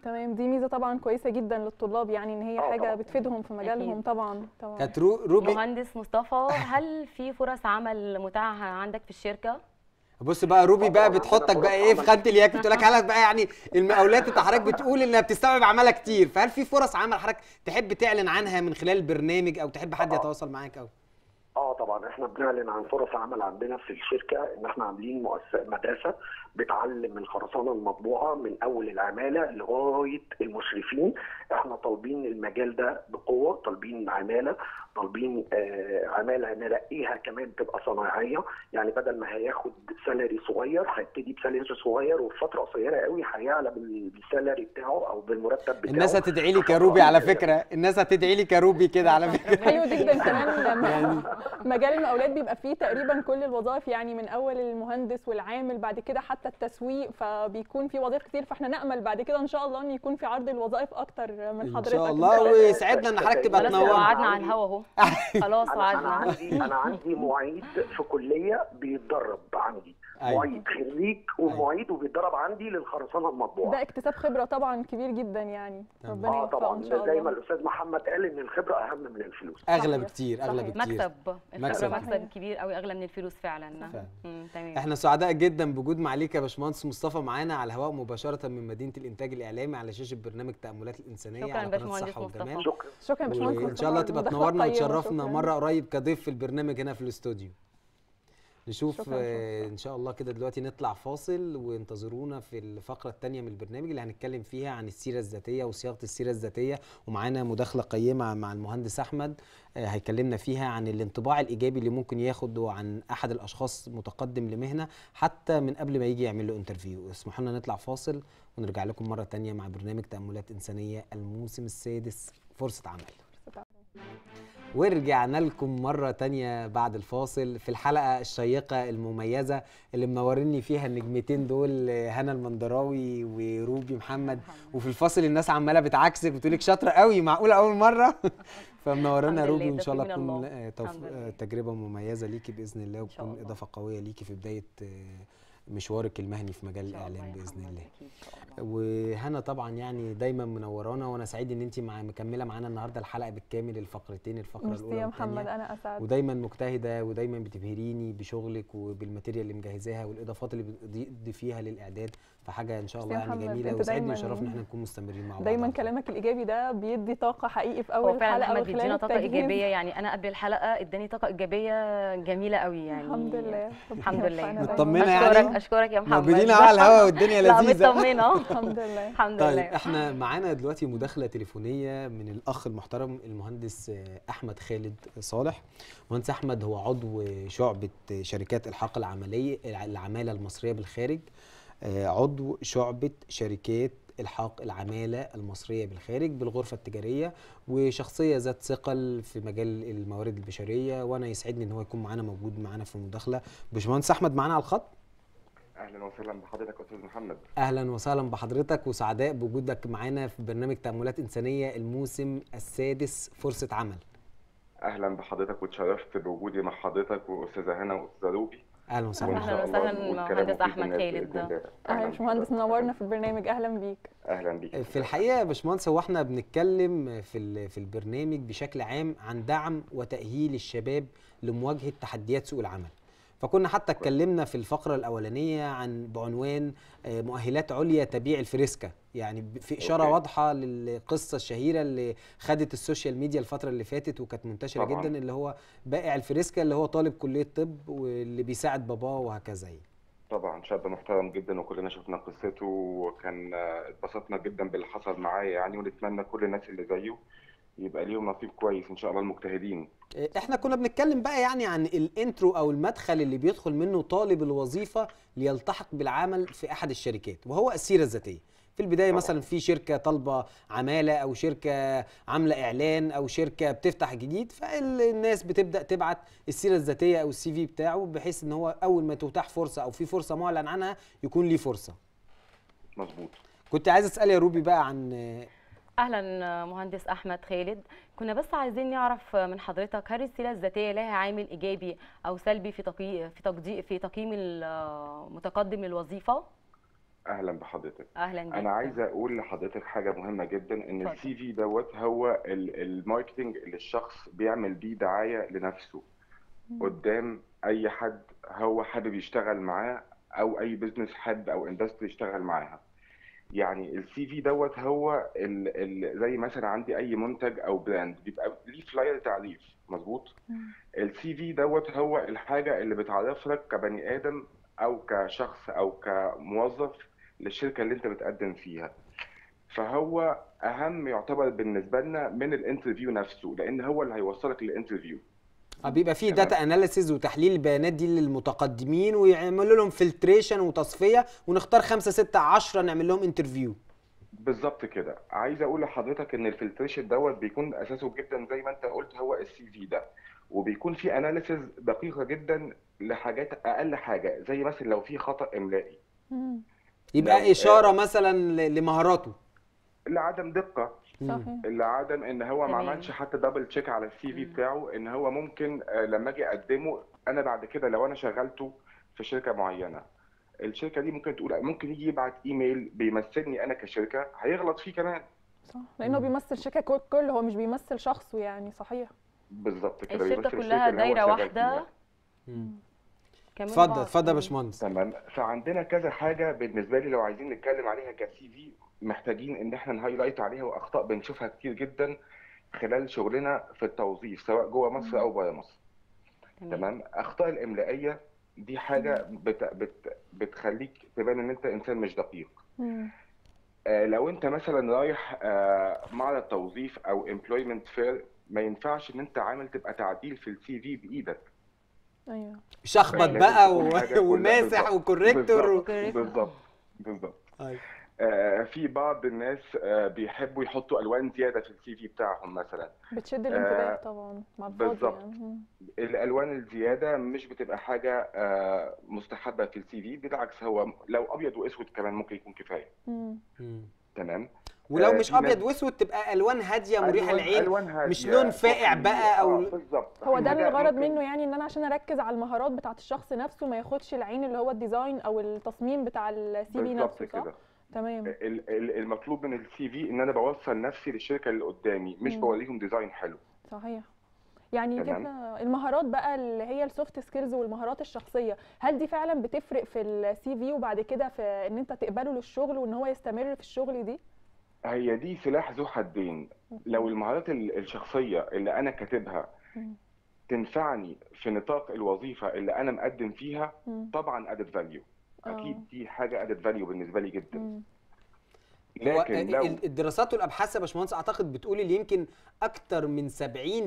S2: تمام دي ميزه طبعا كويسه جدا للطلاب يعني ان هي
S4: آه
S2: حاجه
S4: طبعاً.
S2: بتفيدهم في مجالهم
S3: أكيد.
S2: طبعا طبعا
S1: كانت رو- روبي
S3: مهندس مصطفى هل في فرص عمل متاحه عندك في الشركه
S1: بص بقى روبي بقى
S4: طبعاً
S1: بتحطك
S4: عندنا
S1: بقى
S4: فرص
S1: ايه في
S4: عمل.
S1: خانه الياك بتقول لك حضرتك بقى يعني المقاولات انت حضرتك بتقول انها بتستوعب عمالة كتير فهل في فرص عمل حضرتك تحب تعلن عنها من خلال البرنامج او تحب حد
S4: آه.
S1: يتواصل معاك او
S4: اه طبعا احنا بنعلن عن فرص عمل عندنا في الشركه ان احنا عاملين مؤسسه مدرسه بتعلم الخرسانه المطبوعه من اول العماله لغايه المشرفين احنا طالبين المجال ده بقوه طالبين عماله طالبين آه عماله نلاقيها كمان تبقى صناعيه يعني بدل ما هياخد سالري صغير هيبتدي بسالري صغير وفي فتره قصيره قوي هيعلى بال- بالسالري بتاعه او بالمرتب بتاعه
S1: الناس هتدعي لي كروبي على فكره الناس هتدعي لي كروبي كده على فكره
S2: حلو جدا كمان لما مجال المقاولات بيبقى فيه تقريبا كل الوظائف يعني من اول المهندس والعامل بعد كده حتى التسويق فبيكون في وظائف كتير فاحنا نامل بعد كده ان شاء الله ان يكون في عرض الوظائف اكتر من
S1: ان
S2: حضرتك
S1: شاء الله ويسعدنا ان حضرتك تبقى
S3: خلاص
S1: تنورنا
S3: وعدنا على الهوا اهو خلاص
S4: انا انا
S3: وعدنا
S4: عندي انا عندي معيد في كليه بيتدرب عندي
S1: أيوة.
S4: معيد خريج ومعيد وبيتدرب عندي للخرسانه المطبوعه
S2: ده اكتساب خبره طبعا كبير جدا يعني
S1: تمام.
S2: ربنا
S4: اه
S2: يوفقه
S4: طبعا
S2: ان شاء
S4: زي ما
S2: الله
S4: الاستاذ محمد قال ان الخبره اهم من الفلوس
S1: اغلى
S2: صحيح.
S1: بكتير اغلى
S2: صحيح.
S1: بكتير
S3: مكسب
S1: مكسب.
S3: مكسب مكسب كبير قوي اغلى من الفلوس فعلا
S1: فعلا.
S3: مم، تمام
S1: احنا سعداء جدا بوجود معاليك يا باشمهندس مصطفى معانا على الهواء مباشره من مدينه الانتاج الاعلامي على شاشه برنامج تاملات الانسانيه
S3: شكراً
S1: على قناه
S3: باشمهندس
S1: الصحه
S3: مصطفى.
S1: والجمال
S4: شكرا
S2: شكرا يا باشمهندس
S1: وان
S2: مصطفى
S1: شاءالله
S2: على
S1: تبقى
S2: المداخلة
S1: تنورنا
S2: الطيبة.
S1: وتشرفنا
S2: شكراً.
S1: مره قريب كضيف في البرنامج هنا في الاستوديو نشوف
S2: شكراً،
S1: آه، ان شاء الله كده دلوقتي نطلع فاصل وانتظرونا في الفقره الثانيه من البرنامج اللي هنتكلم فيها عن السيره الذاتيه وصياغه السيره الذاتيه ومعانا مداخله قيمه مع المهندس احمد آه، هيكلمنا فيها عن الانطباع الايجابي اللي ممكن ياخده عن احد الاشخاص متقدم لمهنه حتى من قبل ما يجي يعمل له انترفيو اسمحوا لنا نطلع فاصل ونرجع لكم مره تانية مع برنامج تاملات انسانيه الموسم السادس فرصه عمل ورجعنا لكم مرة تانية بعد الفاصل في الحلقة الشيقة المميزة اللي منورني فيها النجمتين دول هنا المندراوي وروبي محمد وفي الفاصل الناس عمالة بتعكسك بتقولك شاطرة قوي معقولة أول مرة فمنورانا
S3: الحمد
S1: روبي
S3: لله،
S1: وإن شاء الله
S3: توفيق من
S1: تكون
S3: الله.
S1: آه، توف-
S3: الحمد
S1: آه،
S3: لله.
S1: تجربة مميزة ليكي بإذن الله
S3: شاء
S1: وتكون
S3: الله.
S1: إضافة قوية ليكي في بداية آه، مشوارك المهني في مجال
S3: إن شاء الله
S1: الإعلام
S3: يا
S1: بإذن
S3: محمد،
S1: الله
S3: أكيد إن شاء الله.
S1: وهنا طبعا يعني دايما منورانا وانا سعيد ان انت مع مكمله معانا النهارده الحلقه بالكامل الفقرتين الفقره
S2: ميرسي
S1: الاولى
S2: يا محمد
S1: والثانيه
S2: انا اسعد
S1: ودايما مجتهده ودايما بتبهريني بشغلك وبالماتيريال اللي مجهزاها والاضافات اللي بتضيفيها للاعداد فحاجه ان شاء الله
S2: ميرسي يا
S1: يعني
S2: محمد،
S1: جميله
S2: أنت
S1: ويسعدني
S2: دايماً-
S1: ويشرفنا ان احنا نكون مستمرين مع بعض
S2: دايما
S1: على طول.
S2: كلامك الايجابي ده بيدي طاقه حقيقي في
S3: هو
S2: اول
S3: فعلا
S2: حلقه
S3: احمد
S2: وخلال
S3: بيدينا طاقه
S2: التجهيز.
S3: ايجابيه يعني انا قبل الحلقه اداني طاقه ايجابيه جميله قوي يعني
S2: الحمد لله
S3: الحمد لله.
S2: ربنا يوفقنا
S1: مطمنة
S2: دايماً.
S3: اشكرك
S1: يعني؟
S3: اشكرك يا محمد
S1: موجودين على الهواء والدنيا
S3: لا
S1: لذيذه
S3: مطمنه
S2: الحمد لله
S3: الحمد
S1: طيب
S3: لله
S1: احنا معانا دلوقتي مداخله تليفونيه من الاخ المحترم المهندس آه، احمد خالد صالح مهندس احمد هو عضو شعبه شركات الحاق العمليه العماله المصريه بالخارج آه، عضو شعبه شركات الحاق العماله المصريه بالخارج بالغرفه التجاريه وشخصيه ذات ثقل في مجال الموارد البشريه وانا يسعدني ان هو يكون معانا موجود معانا في المداخله باشمهندس احمد معانا على الخط
S5: اهلا وسهلا بحضرتك يا استاذ محمد
S1: اهلا وسهلا بحضرتك وسعداء بوجودك معانا في برنامج تأملات إنسانية الموسم السادس فرصة عمل
S5: اهلا بحضرتك واتشرفت بوجودي مع حضرتك واستاذه هنا واستاذه روبي
S1: اهلا وسهلا
S5: وإن
S3: أهلاً
S5: شاء
S3: وسهلاً
S5: الله نقول
S3: مع
S5: كلام
S3: مهندس
S5: مفيد
S3: أحمد
S5: للناس
S3: خالد.
S5: بإذن الله.
S2: اهلا يا باشمهندس منورنا في البرنامج اهلا بيك
S5: اهلا بيك
S1: في الحقيقة يا باشمهندس هو احنا بنتكلم في ال- في البرنامج بشكل عام عن دعم وتأهيل الشباب لمواجهة تحديات سوق العمل فكنا حتى اتكلمنا في الفقرة الأولانية عن بعنوان آه، مؤهلات عليا تبيع الفريسكا يعني ب- في إشارة
S5: أوكي.
S1: واضحة للقصة الشهيرة اللي خدت السوشيال ميديا الفترة اللي فاتت وكانت منتشرة
S5: طبعاً.
S1: جدا اللي هو بائع الفريسكا اللي هو طالب كلية طب واللي بيساعد باباه وهكذا يعني.
S5: طبعا شاب محترم جدا وكلنا شفنا قصته وكان آه، اتبسطنا جدا باللي حصل معاه يعني ونتمنى كل الناس اللي زيه يبقى ليهم نصيب كويس ان شاء الله المجتهدين
S1: احنا كنا بنتكلم بقى يعني عن الانترو او المدخل اللي بيدخل منه طالب الوظيفه ليلتحق بالعمل في احد الشركات وهو السيره الذاتيه في البدايه
S5: طبعا.
S1: مثلا في شركه طالبه عماله او شركه عامله اعلان او شركه بتفتح جديد فالناس بتبدا تبعت السيره الذاتيه او السي في بتاعه بحيث ان هو اول ما تتاح فرصه او في فرصه معلن عنها يكون ليه فرصه
S5: مظبوط
S1: كنت عايز اسال يا روبي بقى عن
S3: اهلا مهندس احمد خالد كنا بس عايزين نعرف من حضرتك هل السيره الذاتيه لها عامل ايجابي او سلبي في تقييم في تقديم في تقييم المتقدم للوظيفه
S5: اهلا بحضرتك
S3: اهلا بيك
S5: انا عايز اقول لحضرتك حاجه مهمه جدا ان
S3: اتفضل.
S5: السي في دوت هو ال- الماركتنج اللي الشخص بيعمل بيه دعايه لنفسه قدام اي حد هو حابب يشتغل معاه او اي بزنس حد او اندستري يشتغل معاها يعني السي في دوت هو ال ال زي مثلا عندي اي منتج او براند بيبقى ليه فلاير تعريف مظبوط السي في دوت هو الحاجه اللي بتعرف لك كبني ادم او كشخص او كموظف للشركه اللي انت بتقدم فيها فهو اهم يعتبر بالنسبه لنا من الانترفيو نفسه لان هو اللي هيوصلك للانترفيو
S1: آه، بيبقى فيه
S5: تمام.
S1: داتا اناليسيز وتحليل البيانات دي للمتقدمين ويعملوا لهم فلتريشن وتصفيه ونختار خمسة ستة عشرة نعمل لهم انترفيو
S5: بالظبط كده عايز اقول لحضرتك ان الفلتريشن دوت بيكون اساسه جدا زي ما انت قلت هو السي في ده وبيكون في اناليسيز دقيقه جدا لحاجات اقل حاجه زي مثلا لو في خطا املائي
S2: مم.
S1: يبقى
S5: لو-
S1: اشاره مثلا ل- لمهاراته
S5: لعدم دقه
S2: صحيح
S5: لعدم ان هو ما
S3: تمام.
S5: عملش حتى دبل تشيك على السي في
S3: مم.
S5: بتاعه ان هو ممكن آه، لما اجي اقدمه انا بعد كده لو انا شغلته في شركه معينه الشركه دي ممكن تقول ممكن يجي يبعت ايميل بيمثلني انا كشركه هيغلط فيه كمان
S2: صح لانه
S1: مم.
S2: بيمثل شركه كل كل هو مش بيمثل شخصه يعني صحيح
S5: بالظبط كده
S3: الشركه
S5: بيمثل
S3: كلها
S5: اللي هو
S3: دايره
S5: شغال
S3: واحده
S5: فيها.
S3: كمان
S1: اتفضل
S3: بعض.
S1: اتفضل يا
S3: مم.
S1: باشمهندس
S5: تمام فعندنا كذا حاجه بالنسبه لي لو عايزين نتكلم عليها كسي في محتاجين ان احنا نهايلايت عليها واخطاء بنشوفها كتير جدا خلال شغلنا في التوظيف سواء جوه مصر او بره مصر تمام اخطاء الاملائيه دي حاجه بت بت بتخليك تبان ان انت انسان مش دقيق
S2: مم.
S5: آه لو انت مثلا رايح آه معرض توظيف او امبلويمنت فير ما ينفعش ان انت عامل تبقى تعديل في السي في بايدك
S2: ايوه
S1: شخبط
S5: لازم
S1: بقى
S5: تكون
S1: و...
S5: حاجة كلها
S1: وماسح
S5: بالظبط.
S1: وكوريكتور و...
S5: بالظبط بالظبط بالظبط
S1: أيوة.
S5: آه، في بعض الناس آه، بيحبوا يحطوا الوان زياده في السي في بتاعهم مثلا
S2: بتشد الانتباه
S5: آه،
S2: طبعا مع الفاضي
S5: بالظبط.
S2: يعني مم.
S5: الالوان الزياده مش بتبقى حاجه آه، مستحبه في السي في بالعكس هو لو ابيض واسود كمان ممكن يكون كفايه
S2: مم.
S1: مم.
S5: تمام
S1: ولو
S5: آه،
S1: مش
S5: في
S1: ابيض
S5: ناس-
S1: واسود تبقى الوان هاديه مريحه
S5: ألوان-
S1: للعين
S5: ألوان هادية،
S1: مش لون فاقع
S5: كحلي.
S1: بقى أو-
S5: آه، بالظبط
S2: هو
S5: في
S2: ده
S5: حاجة
S2: الغرض
S5: ممكن-
S2: منه يعني ان انا عشان اركز على المهارات بتاعت الشخص نفسه ما ياخدش العين اللي هو الديزاين او التصميم بتاع السي في
S5: بالظبط
S2: نفسه صح
S5: كده
S2: تمام
S5: ال- ال- المطلوب من السي في ان انا بوصل نفسي للشركه اللي قدامي مش
S2: مم.
S5: بوريهم ديزاين حلو
S2: صحيح يعني
S5: تمام.
S2: كده المهارات بقى اللي هي السوفت سكيلز والمهارات الشخصيه هل دي فعلا بتفرق في السي في وبعد كده في ان انت تقبله للشغل وان هو يستمر في الشغل دي
S5: هي دي سلاح ذو حدين لو المهارات ال- الشخصيه اللي انا كاتبها
S2: مم.
S5: تنفعني في نطاق الوظيفه اللي انا مقدم فيها
S2: مم.
S5: طبعا ادد فاليو
S2: آه.
S5: اكيد دي حاجه ادد فاليو بالنسبه لي جدا
S2: مم.
S1: هو
S5: لكن لو
S1: ال- الدراسات والابحاث يا باشمهندس اعتقد بتقول اللي يمكن اكتر من 70%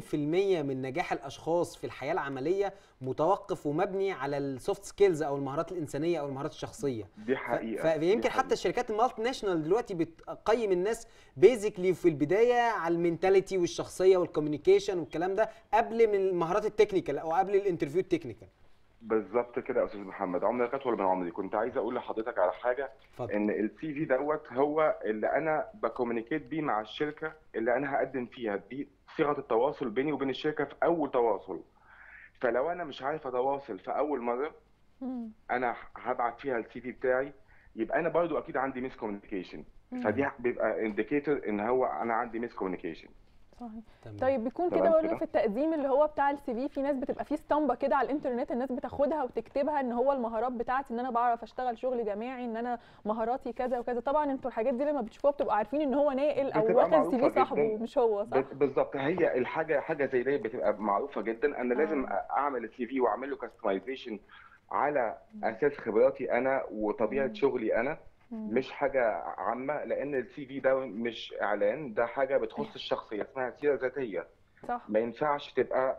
S1: من نجاح الاشخاص في الحياه العمليه متوقف ومبني على السوفت سكيلز او المهارات الانسانيه او المهارات الشخصيه
S5: دي
S1: ف-
S5: حقيقه
S1: فيمكن
S5: دي
S1: حتى
S5: حقيقة.
S1: الشركات المالتي ناشونال دلوقتي بتقيم الناس بيزيكلي في البدايه على المينتاليتي والشخصيه والكوميونيكيشن والكلام ده قبل من المهارات التكنيكال او قبل الانترفيو التكنيكال
S5: بالظبط كده يا استاذ محمد عمرك اطول من عمري كنت عايز اقول لحضرتك على حاجه
S1: اتفضل
S5: ان السي في دوت هو اللي انا بكومينيكيت بيه مع الشركه اللي انا هقدم فيها دي صيغه التواصل بيني وبين الشركه في اول تواصل فلو انا مش عارف اتواصل في اول مره
S2: مم.
S5: انا هبعت فيها السي في بتاعي يبقى انا برضو اكيد عندي ميس كوميونيكيشن
S2: مم.
S5: فدي بيبقى انديكيتور ان هو انا عندي ميس كوميونيكيشن
S2: صحيح
S1: تمام.
S2: طيب بيكون كده
S5: تمام
S2: برضه
S5: كده.
S2: في التقديم اللي هو بتاع السي في في ناس بتبقى فيه اسطمبه كده على الانترنت الناس بتاخدها وتكتبها ان هو المهارات بتاعتي ان انا بعرف اشتغل شغل جماعي ان انا مهاراتي كذا وكذا طبعا انتوا الحاجات دي لما بتشوفوها بتبقوا عارفين ان هو ناقل او
S5: بتبقى
S2: واخد سي في
S5: معروفة
S2: صاحبه
S5: جداً.
S2: مش هو صح؟
S5: ب- بالظبط هي الحاجه حاجه زي دي بتبقى معروفه جدا انا لازم
S2: آه.
S5: اعمل السي في واعمل له كاستمايزيشن على اساس خبراتي انا وطبيعه
S2: مم.
S5: شغلي انا
S2: مم.
S5: مش حاجه عامه لان السي في ده مش اعلان ده حاجه بتخص الشخصيه اسمها سيره ذاتيه
S2: صح
S5: ما ينفعش تبقى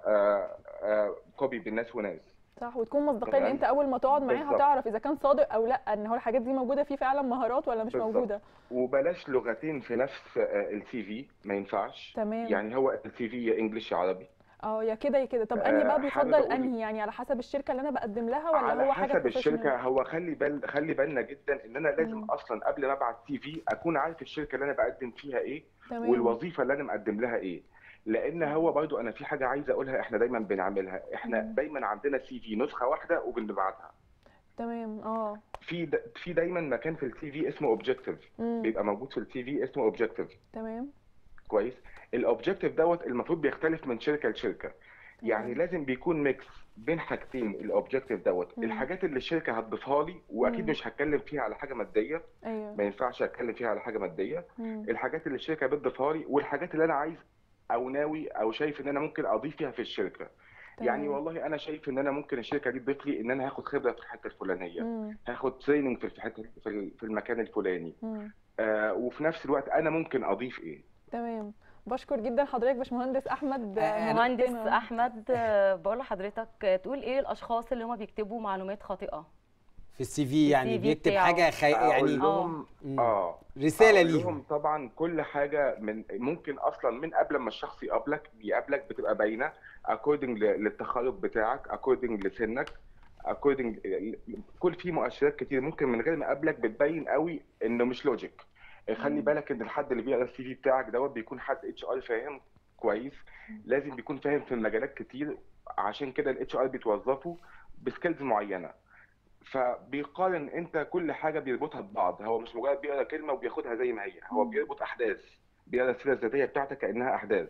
S5: كوبي بالناس وناس
S2: صح وتكون مصداقيه ان
S5: تمام.
S2: انت اول ما تقعد معاه
S5: بالظبط.
S2: هتعرف اذا كان صادق او لا ان هو الحاجات دي موجوده فيه فعلا مهارات ولا مش
S5: بالظبط.
S2: موجوده
S5: وبلاش لغتين في نفس السي في ما ينفعش
S2: تمام
S5: يعني هو السي في يا انجلش يا عربي
S2: اه يا كده يا كده طب
S5: آه،
S2: انهي بقى
S5: حابب
S2: بيفضل
S5: أقول-
S2: انهي يعني على حسب الشركه اللي انا بقدم لها ولا
S5: على
S2: هو حاجه
S5: حسب
S2: بروفيشنال
S5: الشركه هو خلي بال خلي بالنا جدا ان انا لازم
S2: مم.
S5: اصلا قبل ما ابعت سي في اكون عارف الشركه اللي انا بقدم فيها ايه
S2: تمام
S5: والوظيفه اللي انا مقدم لها ايه لان هو برضو انا في حاجه عايز اقولها احنا دايما بنعملها احنا
S2: مم.
S5: دايما عندنا سي في نسخه واحده وبنبعتها
S2: تمام اه
S5: في د... في دايما مكان في السي في اسمه اوبجكتيف
S2: مم.
S5: بيبقى موجود في السي في اسمه اوبجكتيف
S2: تمام
S5: كويس الاوبجكتيف دوت المفروض بيختلف من شركه لشركه يعني
S2: تمام.
S5: لازم بيكون ميكس بين حاجتين الاوبجكتيف دوت
S2: مم.
S5: الحاجات اللي الشركه هتضيفها لي واكيد
S2: مم.
S5: مش هتكلم فيها على حاجه ماديه
S2: ايوه
S5: ما ينفعش اتكلم فيها على حاجه ماديه
S2: مم.
S5: الحاجات اللي الشركه بتضيفها لي والحاجات اللي انا عايز او ناوي او شايف ان انا ممكن اضيف فيها في الشركه يعني
S2: تمام.
S5: والله انا شايف ان انا ممكن الشركه دي تضيف لي ان انا هاخد خبره في الحته الفلانيه
S2: مم.
S5: هاخد تريننج في الحته في ال- في المكان الفلاني
S2: مم.
S5: آه وفي نفس الوقت انا ممكن اضيف ايه
S2: تمام بشكر جدا حضرتك باشمهندس احمد
S1: آه،
S3: مهندس
S2: نورتنا.
S3: احمد آه، بقول لحضرتك آه، تقول ايه الاشخاص اللي هم بيكتبوا معلومات خاطئه
S1: في السي في يعني
S3: السي في
S1: بيكتب
S3: بتاعه.
S1: حاجه خي...
S5: اقول
S1: يعني
S5: لهم
S1: مم.
S5: اه
S1: رساله
S5: أقول
S1: ليهم
S5: لهم طبعا كل حاجه من ممكن اصلا من قبل ما الشخص يقابلك بيقابلك بتبقى باينه اكوردنج للتخرج بتاعك اكوردنج لسنك اكوردنج كل في مؤشرات كتير ممكن من غير ما اقابلك بتبين قوي انه مش لوجيك خلي
S2: مم.
S5: بالك ان الحد اللي بيقرا السي في بتاعك دوت بيكون حد اتش ار فاهم كويس لازم بيكون فاهم في مجالات كتير عشان كده الاتش ار بيتوظفوا بسكيلز معينه فبيقارن انت كل حاجه بيربطها ببعض هو مش مجرد بيقرا كلمه وبياخدها زي ما هي هو
S2: مم.
S5: بيربط احداث بيقرا السيره الذاتيه بتاعتك كانها احداث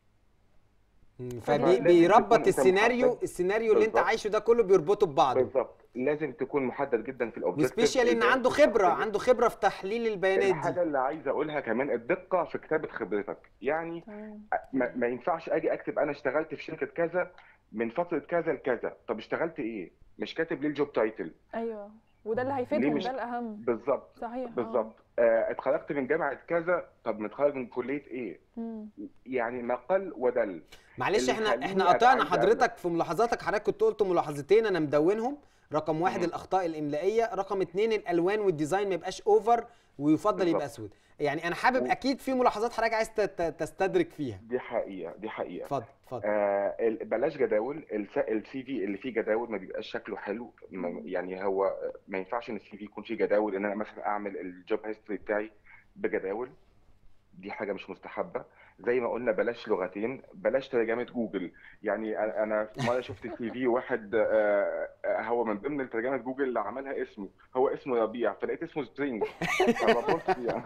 S1: مم.
S5: فلازم تكون
S1: فبيربط
S5: أنت
S1: السيناريو
S5: محدد.
S1: السيناريو اللي انت
S5: بالظبط.
S1: عايشه ده كله بيربطه ببعضه
S5: بالظبط لازم تكون محدد جدا في الاوبجكتيف
S1: وسبيشال ان عنده خبره عنده خبره في تحليل البيانات
S5: الحاجه
S1: دي
S5: اللي عايز اقولها كمان الدقه في كتابه خبرتك يعني
S2: تمام
S5: ما, ما ينفعش اجي اكتب انا اشتغلت في شركه كذا من فتره كذا لكذا طب اشتغلت ايه مش كاتب ليه الجوب تايتل
S2: ايوه وده اللي
S5: ليه
S2: هيفيدهم
S5: مش-
S2: ده الاهم
S5: بالظبط
S2: صحيح آه.
S5: بالظبط آه اتخرجت من جامعه كذا طب متخرج من كليه ايه
S2: مم.
S5: يعني ما قل ودل
S1: معلش
S5: اللي
S1: احنا
S5: يخليني
S1: احنا
S5: أبقى
S1: قطعنا
S5: عايز
S1: حضرتك في ملاحظاتك حضرتك كنت قلت ملاحظتين انا مدونهم رقم واحد
S5: مم.
S1: الاخطاء الاملائيه رقم اتنين الالوان والديزاين ما يبقاش اوفر ويفضل يبقى
S5: بالظبط.
S1: اسود يعني انا حابب
S5: و-
S1: اكيد في ملاحظات حضرتك عايز ت- ت- تستدرك فيها
S5: دي حقيقه دي حقيقه
S1: اتفضل اتفضل
S5: آه ال- بلاش جداول السي في اللي فيه جداول ما بيبقاش شكله حلو ما- يعني هو ما ينفعش ان السي في يكون فيه جداول ان انا مثلا اعمل الجوب هيستوري بتاعي بجداول دي حاجه مش مستحبه زي ما قلنا بلاش لغتين بلاش ترجمه جوجل يعني أنا- انا في مره شفت سي في واحد آه، آه، هو من ضمن ترجمه جوجل اللي عملها اسمه هو اسمه ربيع فلقيت اسمه سبرينج فببص يعني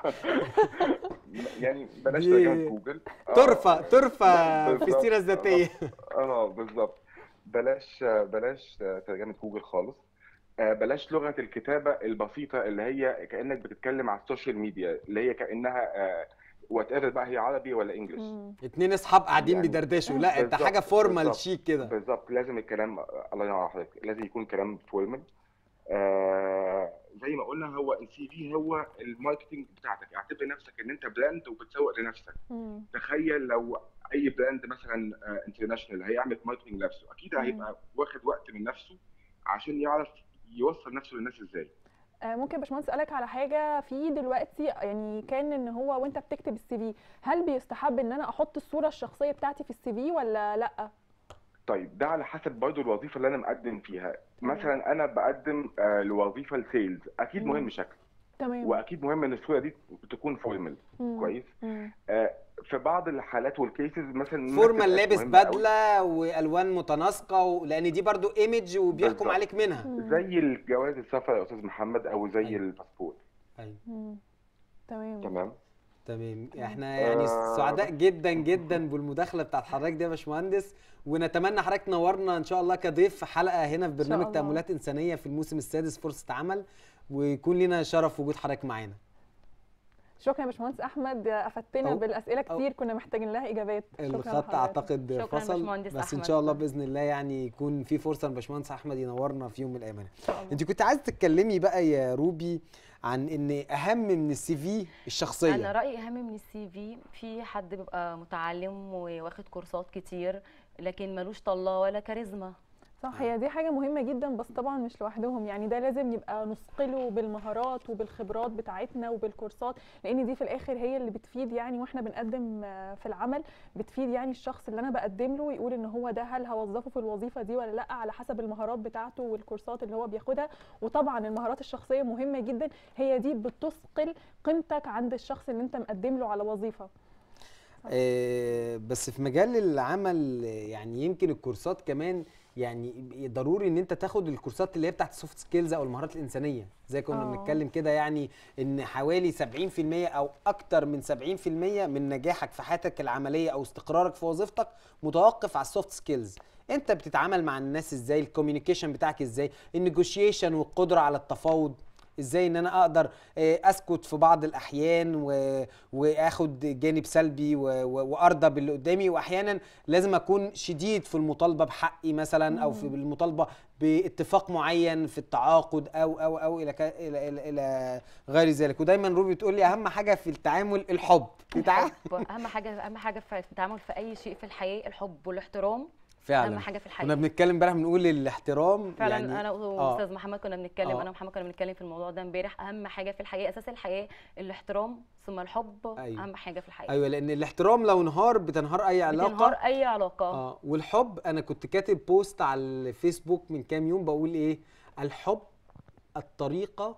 S5: يعني بلاش
S1: دي
S5: ترجمه جوجل آه.
S1: ترفع ترفع في
S5: بالظبط.
S1: السيره الذاتيه
S5: اه بالظبط بلاش بلاش ترجمه جوجل خالص آه، بلاش لغه الكتابه البسيطه اللي هي كانك بتتكلم على السوشيال ميديا اللي هي كانها وات ايفر بقى هي عربي ولا انجلش
S2: مم.
S1: اتنين اصحاب قاعدين
S5: يعني
S1: بيدردشوا لا انت
S5: بالظبط،
S1: حاجه فورمال
S5: بالظبط،
S1: شيك كده
S5: بالظبط لازم الكلام الله ينور على حضرتك لازم يكون كلام فورمال آه زي ما قلنا هو السي في هو الماركتنج بتاعتك اعتبر نفسك ان انت براند وبتسوق لنفسك
S2: مم.
S5: تخيل لو اي براند مثلا انترناشونال هيعمل ماركتنج نفسه اكيد
S2: مم.
S5: هيبقى واخد وقت من نفسه عشان يعرف يوصل نفسه للناس ازاي
S2: آه، ممكن يا باشمهندس اسالك على حاجه في دلوقتي يعني كان ان هو وانت بتكتب السي في هل بيستحب ان انا احط الصوره الشخصيه بتاعتي في السي في ولا لا
S5: طيب ده على حسب برضه الوظيفه اللي انا مقدم فيها
S2: تمام.
S5: مثلا انا بقدم آه، لوظيفه السيلز اكيد
S2: مم.
S5: مهم شكل
S2: تمام
S5: واكيد مهم ان الصوره دي تكون فورمال
S2: مم.
S5: كويس
S2: مم.
S5: آه، في بعض الحالات والكيسز مثلا ما
S1: فورمال
S5: بتبقاش
S1: لابس
S5: مهمة أوي.
S1: بدله والوان متناسقه و... لان دي برضو ايمج وبيحكم
S5: بالظبط.
S1: عليك منها
S2: مم.
S5: زي الجواز السفر يا استاذ محمد او زي
S1: أيوة.
S5: الباسبور
S1: أيوة.
S2: مم. تمام
S5: تمام
S1: تمام احنا يعني
S5: آه.
S1: سعداء جدا جدا بالمداخله بتاعت حضرتك دي يا باشمهندس ونتمنى حضرتك تنورنا ان شاء الله كضيف في حلقه هنا في برنامج
S2: الله.
S1: تاملات انسانيه في الموسم السادس فرصه عمل ويكون لنا شرف وجود حضرتك معانا
S2: شكرا يا باشمهندس احمد افدتنا
S1: أو-
S2: بالاسئله
S1: أو-
S2: كتير كنا محتاجين لها اجابات شكراً
S1: الخط
S2: لحضرتك.
S1: اعتقد
S3: شكراً
S1: فصل
S3: باشمهندس
S1: بس ان
S3: أحمد.
S1: شاء الله باذن الله يعني يكون في فرصه لباشمهندس احمد ينورنا في يوم من الايام
S2: ان شاء الله
S1: انت كنت عايز تتكلمي بقى يا روبي عن ان اهم من السي في الشخصيه
S3: انا رايي اهم من السي في في حد بيبقى متعلم وواخد كورسات كتير لكن ملوش طله ولا كاريزما
S2: صح هي دي حاجة مهمة جدا بس طبعا مش لوحدهم يعني ده لازم يبقى نثقله بالمهارات وبالخبرات بتاعتنا وبالكورسات لأن دي في الآخر هي اللي بتفيد يعني واحنا بنقدم آه، في العمل بتفيد يعني الشخص اللي أنا بقدم له يقول إن هو ده هل هوظفه في الوظيفة دي ولا لأ على حسب المهارات بتاعته والكورسات اللي هو بياخدها وطبعا المهارات الشخصية مهمة جدا هي دي بتثقل قيمتك عند الشخص اللي أنت مقدم له على وظيفة
S1: آه، بس في مجال العمل آه، يعني يمكن الكورسات كمان يعني ضروري ان انت تاخد الكورسات اللي هي بتاعت السوفت سكيلز او المهارات الانسانيه زي كنا
S2: آه.
S1: بنتكلم كده يعني ان حوالي 70% او اكتر من 70% من نجاحك في حياتك العمليه او استقرارك في وظيفتك متوقف على السوفت سكيلز انت بتتعامل مع الناس ازاي الكوميونيكيشن بتاعك ازاي النيجوشيشن والقدره على التفاوض ازاي ان انا اقدر آه، اسكت في بعض الاحيان و... واخد جانب سلبي و... و... وارضى باللي قدامي واحيانا لازم اكون شديد في المطالبه بحقي مثلا او في المطالبه باتفاق معين في التعاقد او او او الى ك... الى الى, إلى غير ذلك ودايما روبي بتقول لي اهم حاجه في التعامل الحب التع-
S3: الحب اهم حاجه اهم حاجه في التعامل في اي شيء في الحياه الحب والاحترام
S1: فعلا
S3: اهم حاجه في الحياه
S1: كنا بنتكلم امبارح بنقول الاحترام
S3: فعلا
S1: يعني
S3: انا
S1: آه.
S3: واستاذ محمد كنا بنتكلم
S1: آه.
S3: انا ومحمد كنا بنتكلم في الموضوع ده امبارح اهم حاجه في الحياه اساس الحياه الاحترام ثم الحب
S1: أيوة.
S3: اهم حاجه في الحياه
S1: ايوه لان الاحترام لو انهار بتنهار اي علاقه
S3: بتنهار اي علاقه
S1: اه والحب انا كنت كاتب بوست على الفيسبوك من كام يوم بقول ايه الحب الطريقه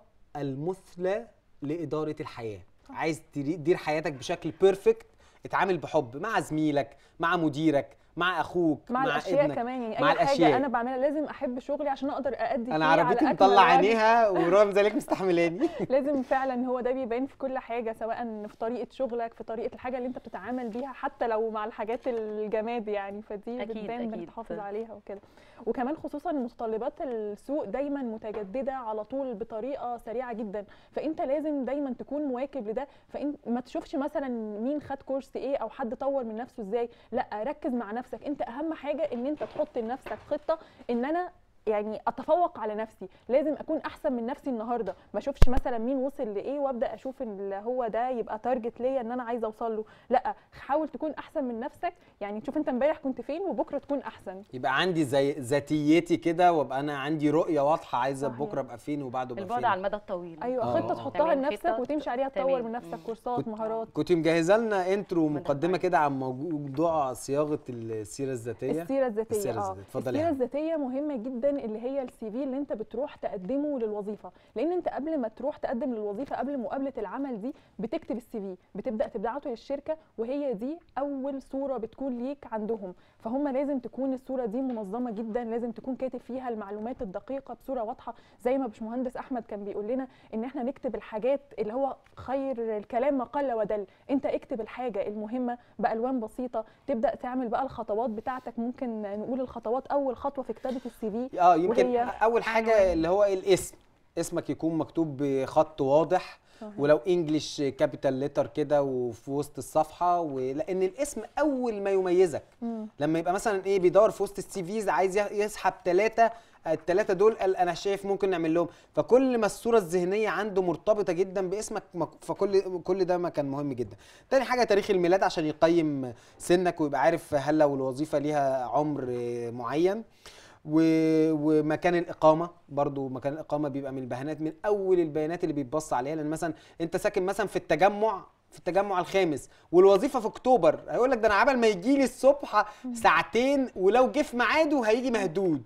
S1: المثلى لاداره الحياه عايز تدي- تدير حياتك بشكل بيرفكت اتعامل بحب مع زميلك مع مديرك مع اخوك
S2: مع, الاشياء
S1: ابنك
S2: كمان يعني
S1: مع
S2: اي حاجه
S1: الأشياء.
S2: انا بعملها لازم احب شغلي عشان اقدر ادي
S1: انا
S2: فيه على
S1: عربيتي
S2: أكمل
S1: مطلع
S2: وجه.
S1: عينيها ورغم ذلك مستحملاني
S2: لازم فعلا هو ده بيبان في كل حاجه سواء في طريقه شغلك في طريقه الحاجه اللي انت بتتعامل بيها حتى لو مع الحاجات الجماد يعني فدي
S3: أكيد،
S2: بتبان
S3: أكيد.
S2: بتحافظ عليها وكده وكمان خصوصا متطلبات السوق دايما متجدده على طول بطريقه سريعه جدا فانت لازم دايما تكون مواكب لده فانت ما تشوفش مثلا مين خد كورس ايه او حد طور من نفسه ازاي لا ركز مع نفسك انت اهم حاجه ان انت تحط لنفسك خطه ان انا يعني اتفوق على نفسي لازم اكون احسن من نفسي النهارده ما اشوفش مثلا مين وصل لايه وابدا اشوف ان هو ده يبقى تارجت ليا ان انا عايزه اوصل له لا حاول تكون احسن من نفسك يعني تشوف انت امبارح كنت فين وبكره تكون احسن
S1: يبقى عندي زي ذاتيتي كده وابقى انا عندي رؤيه واضحه عايزه
S2: صحيح.
S1: بكره ابقى فين وبعده ابقى
S3: البعد
S1: فين
S3: على المدى الطويل
S2: ايوه
S1: آه.
S2: خطه تحطها
S3: تمام،
S2: لنفسك
S3: خطة
S2: وتمشي عليها تطور
S3: تمام.
S2: من نفسك
S3: مم.
S2: كورسات
S1: كنت-
S2: مهارات
S1: كنت مجهزه لنا انترو
S3: مدى
S1: مقدمه
S3: طويل.
S1: كده عن موضوع صياغه السيره الذاتيه
S2: السيره الذاتيه
S1: السيرة
S2: اه
S1: الذاتية. اتفضلي
S2: السيره
S1: يا هنا.
S2: الذاتيه مهمه جدا اللي هي السي في اللي انت بتروح تقدمه للوظيفه لان انت قبل ما تروح تقدم للوظيفه قبل مقابله العمل دي بتكتب السي في بتبدا تبعته للشركه وهي دي اول صوره بتكون ليك عندهم فهم لازم تكون الصوره دي منظمه جدا لازم تكون كاتب فيها المعلومات الدقيقه بصوره واضحه زي ما باشمهندس احمد كان بيقول لنا ان احنا نكتب الحاجات اللي هو خير الكلام ما قل ودل انت اكتب الحاجه المهمه بالوان بسيطه تبدا تعمل بقى الخطوات بتاعتك ممكن نقول الخطوات اول خطوه في كتابه السي في
S1: اه يمكن
S2: وهي
S1: اول حاجه
S3: عنوان.
S1: اللي هو الاسم اسمك يكون مكتوب بخط واضح
S2: صحيح.
S1: ولو انجلش كابيتال ليتر كده وفي وسط الصفحه ولان الاسم اول ما يميزك
S2: مم.
S1: لما يبقى مثلا ايه بيدور في وسط السي فيز عايز يه- يسحب ثلاثه الثلاثه دول قال انا شايف ممكن نعمل لهم فكل ما الصوره الذهنيه عنده مرتبطه جدا باسمك مك- فكل كل ده ما كان مهم جدا تاني حاجه تاريخ الميلاد عشان يقيم سنك ويبقى عارف هل لو الوظيفه ليها عمر آه، معين و... ومكان الاقامه برضو مكان الاقامه بيبقى من البيانات من اول البيانات اللي بيتبص عليها لان مثلا انت ساكن مثلا في التجمع في التجمع الخامس والوظيفه في اكتوبر هيقول لك ده انا عبال ما يجي لي الصبح ساعتين ولو جه في ميعاده هيجي مهدود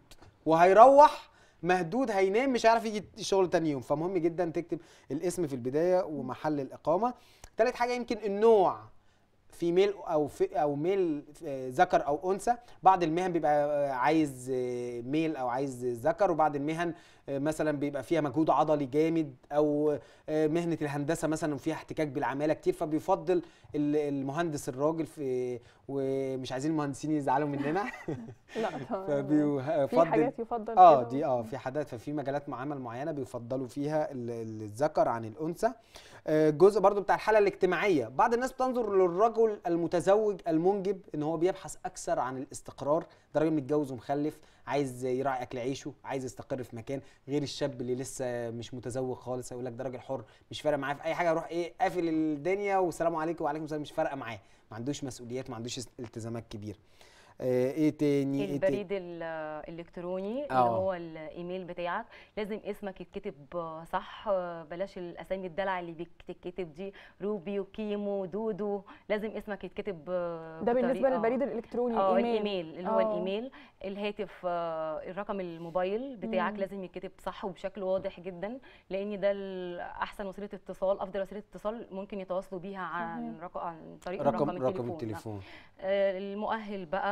S1: وهيروح مهدود هينام مش هيعرف يجي الشغل تاني يوم فمهم جدا تكتب الاسم في البدايه ومحل الاقامه تالت حاجه يمكن النوع فيميل او في او ميل آه، ذكر او انثى بعض المهن بيبقى آه، عايز آه، ميل او عايز ذكر وبعض المهن آه، مثلا بيبقى فيها مجهود عضلي جامد او آه، مهنه الهندسه مثلا فيها احتكاك بالعماله كتير فبيفضل ال- المهندس الراجل في ومش عايزين المهندسين يزعلوا مننا
S2: لا طبعاً. في
S1: فبيفضل
S2: حاجات يفضل
S1: اه
S2: كده
S1: دي اه في حاجات ففي مجالات عمل معينه بيفضلوا فيها ال- ال- الذكر عن الانثى آه، جزء برضو بتاع الحاله الاجتماعيه بعض الناس بتنظر للرجل المتزوج المنجب ان هو بيبحث اكثر عن الاستقرار ده راجل متجوز ومخلف عايز يراعي اكل عيشه عايز يستقر في مكان غير الشاب اللي لسه مش متزوج خالص هيقول لك ده راجل حر مش فارق معاه في اي حاجه يروح ايه قافل الدنيا والسلام عليكم وعليكم السلام مش فارقه معاه ما عندوش مسؤوليات ما عندوش التزامات كبيره آه، ايه تاني إيه تاني؟
S3: البريد ال- الالكتروني اللي
S1: آه.
S3: هو الايميل بتاعك لازم اسمك يتكتب صح بلاش الاسامي الدلع اللي بتتكتب دي روبي وكيمو دودو لازم اسمك يتكتب
S2: ده بالنسبه
S3: بطريقة-
S2: للبريد الالكتروني
S3: اه
S2: الايميل
S3: الايميل اللي هو
S2: آه.
S3: الايميل الهاتف آه، الرقم الموبايل بتاعك
S2: مم.
S3: لازم يتكتب صح وبشكل واضح جدا لان ده ال- احسن وسيله اتصال افضل وسيله اتصال ممكن يتواصلوا بيها عن
S2: صحيح.
S3: رقم عن طريق
S1: رقم
S3: رقم
S1: رقم
S3: التليفون
S1: التليفون
S3: آه، المؤهل بقى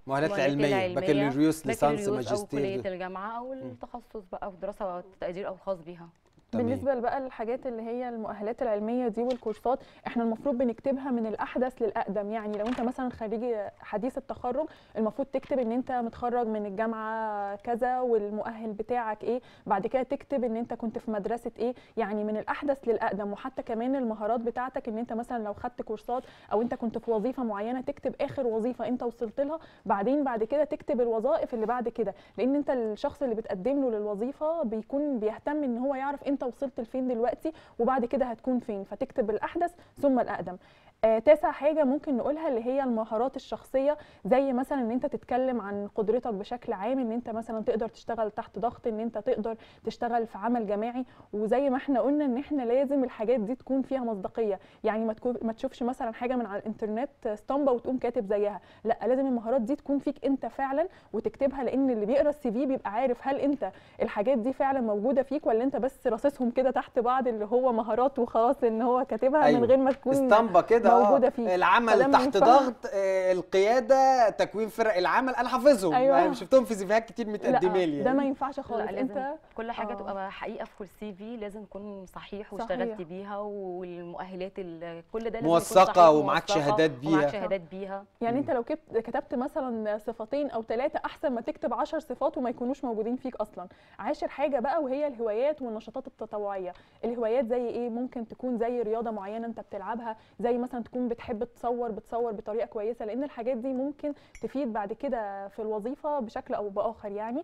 S1: مؤهلات
S3: المؤهلات
S1: علميه
S3: العلمية،
S1: بكالوريوس ليسانس
S3: بكالوريوس او
S1: ماجستير
S3: كليه الجامعه او التخصص بقى في دراسه او تقدير او خاص بيها
S1: تمام.
S2: بالنسبه بقى للحاجات اللي هي المؤهلات العلميه دي والكورسات احنا المفروض بنكتبها من الاحدث للاقدم يعني لو انت مثلا خريجي حديث التخرج المفروض تكتب ان انت متخرج من الجامعه كذا والمؤهل بتاعك ايه بعد كده تكتب ان انت كنت في مدرسه ايه يعني من الاحدث للاقدم وحتى كمان المهارات بتاعتك ان انت مثلا لو خدت كورسات او انت كنت في وظيفه معينه تكتب اخر وظيفه انت وصلت لها بعدين بعد كده تكتب الوظائف اللي بعد كده لان انت الشخص اللي بتقدم له للوظيفه بيكون بيهتم ان هو يعرف انت وصلت لفين دلوقتي وبعد كده هتكون فين فتكتب الاحدث ثم الاقدم آه، تاسع حاجة ممكن نقولها اللي هي المهارات الشخصية زي مثلا ان انت تتكلم عن قدرتك بشكل عام ان انت مثلا تقدر تشتغل تحت ضغط ان انت تقدر تشتغل في عمل جماعي وزي ما احنا قلنا ان احنا لازم الحاجات دي تكون فيها مصداقية يعني ما تكون ما تشوفش مثلا حاجة من على الانترنت اسطمبة وتقوم كاتب زيها لا لازم المهارات دي تكون فيك انت فعلا وتكتبها لان اللي بيقرا السي في بيبقى عارف هل انت الحاجات دي فعلا موجودة فيك ولا انت بس راصصهم كده تحت بعض اللي هو مهارات وخلاص ان هو كاتبها
S1: أيوة.
S2: من غير ما تكون
S1: اسطمبه كده آه.
S2: موجودة فيك.
S1: العمل
S2: فده ما
S1: تحت
S2: ينفعش.
S1: ضغط آه، القياده تكوين فرق العمل انا حافظهم
S2: أيوة.
S1: أيوة. شفتهم في سيفيهات كتير متقدمه لي
S2: لا ده ما
S1: يعني.
S2: ينفعش خالص
S3: لا لازم
S2: انت
S3: كل حاجه
S2: آه.
S3: تبقى حقيقه في السي في لازم تكون صحيح
S2: صحيح.
S3: واشتغلت بيها والمؤهلات ال- كل ده لازم
S1: موثقة
S3: يكون صحيح
S1: ومعاك
S3: وموثقة
S1: شهادات بيها.
S3: ومعاك شهادات بيها
S2: يعني
S1: مم.
S2: انت لو كتبت كتبت مثلا صفتين او ثلاثه احسن ما تكتب عشر صفات وما يكونوش موجودين فيك اصلا عاشر حاجه بقى وهي الهوايات والنشاطات التطوعيه الهوايات زي ايه ممكن تكون زي رياضه معينه انت بتلعبها زي مثلا تكون بتحب تصور بتصور بطريقه كويسه لان الحاجات دي ممكن تفيد بعد كده في الوظيفه بشكل او باخر يعني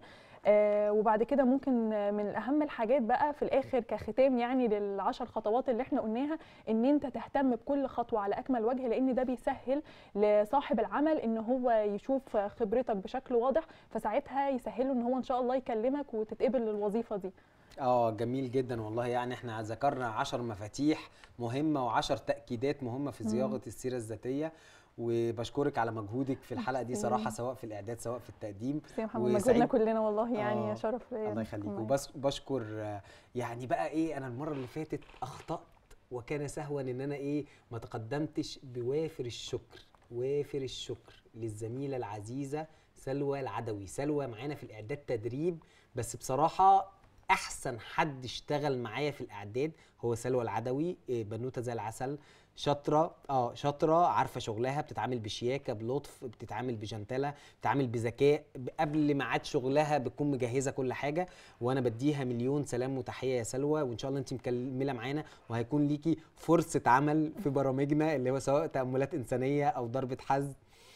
S2: آه وبعد كده ممكن آه، من اهم الحاجات بقى في الاخر كختام يعني للعشر خطوات اللي احنا قلناها ان انت تهتم بكل خطوه على اكمل وجه لان ده بيسهل لصاحب العمل ان هو يشوف خبرتك بشكل واضح فساعتها يسهله ان هو ان شاء الله يكلمك وتتقبل للوظيفه دي
S1: اه جميل جدا والله يعني احنا ذكرنا عشر مفاتيح مهمه وعشر تاكيدات مهمه في صياغه السيره الذاتيه وبشكرك على مجهودك في الحلقه دي
S2: ميرسي.
S1: صراحه سواء في الاعداد سواء في التقديم
S2: بس يا محمد
S1: وسعيد-
S2: مجهودنا كلنا والله يعني
S1: آه،
S2: شرف ليا
S1: الله
S2: إنكم
S1: يخليك
S2: معايا.
S1: وبس بشكر آه، يعني بقى ايه انا المره اللي فاتت اخطات وكان سهوا ان انا ايه ما تقدمتش بوافر الشكر وافر الشكر للزميله العزيزه سلوى العدوي سلوى معانا في الاعداد تدريب بس بصراحه احسن حد اشتغل معايا في الاعداد هو سلوى العدوي إيه، بنوته زي العسل شاطره اه شاطره عارفه شغلها بتتعامل بشياكه بلطف بتتعامل بجنتله بتتعامل بذكاء ب- قبل ميعاد شغلها بتكون مجهزه كل حاجه وانا بديها مليون سلام وتحيه يا سلوى وان شاء الله انت مكمله معانا وهيكون ليكي فرصه عمل في برامجنا اللي هو سواء تاملات انسانيه او ضربه حظ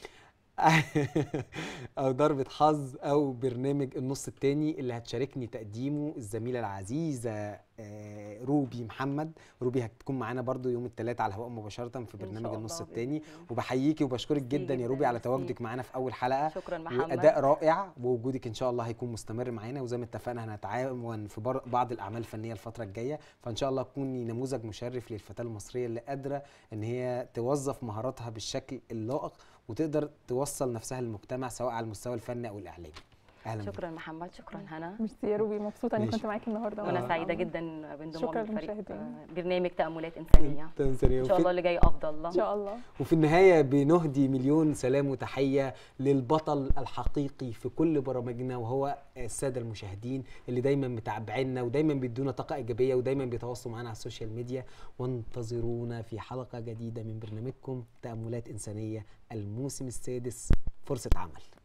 S1: او ضربة حظ او برنامج النص التاني اللي هتشاركني تقديمه الزميلة العزيزة آه، روبي محمد روبي هتكون معانا برضو يوم الثلاثاء على الهواء مباشرة في
S3: إن
S1: برنامج
S3: شاء
S1: النص
S3: الله بإذن
S1: التاني
S3: الله.
S1: وبحييكي وبشكرك
S3: ميرسي
S1: جدا يا
S3: جداً،
S1: روبي على
S3: ميرسي.
S1: تواجدك معانا في اول حلقة
S3: شكرا محمد
S1: واداء رائع ووجودك ان شاء الله هيكون مستمر معانا وزي ما اتفقنا هنتعاون في بر- بعض الاعمال الفنيه الفتره الجايه فان شاء الله تكوني نموذج مشرف للفتاه المصريه اللي قادره ان هي توظف مهاراتها بالشكل اللائق وتقدر توصل نفسها للمجتمع سواء على المستوى الفني او الاعلامي اهلا بك.
S3: شكرا محمد شكرا هنا
S2: ميرسي يا روبي مبسوطه اني
S1: ماشي.
S2: كنت معاكي النهارده
S3: وانا
S2: والله.
S3: سعيده جدا بانضمامي
S2: شكراً
S3: لفريق
S2: للمشاهدين.
S3: آه، برنامج تاملات انسانيه
S1: تنسانية.
S3: ان شاء الله اللي جاي افضل
S2: ان شاء الله
S1: وفي النهاية بنهدي مليون سلام وتحية للبطل الحقيقي في كل برامجنا وهو السادة المشاهدين اللي دايما متابعينا ودايما بيدونا طاقة إيجابية ودايما بيتواصلوا معانا على السوشيال ميديا وانتظرونا في حلقة جديدة من برنامجكم تأملات إنسانية الموسم السادس فرصة عمل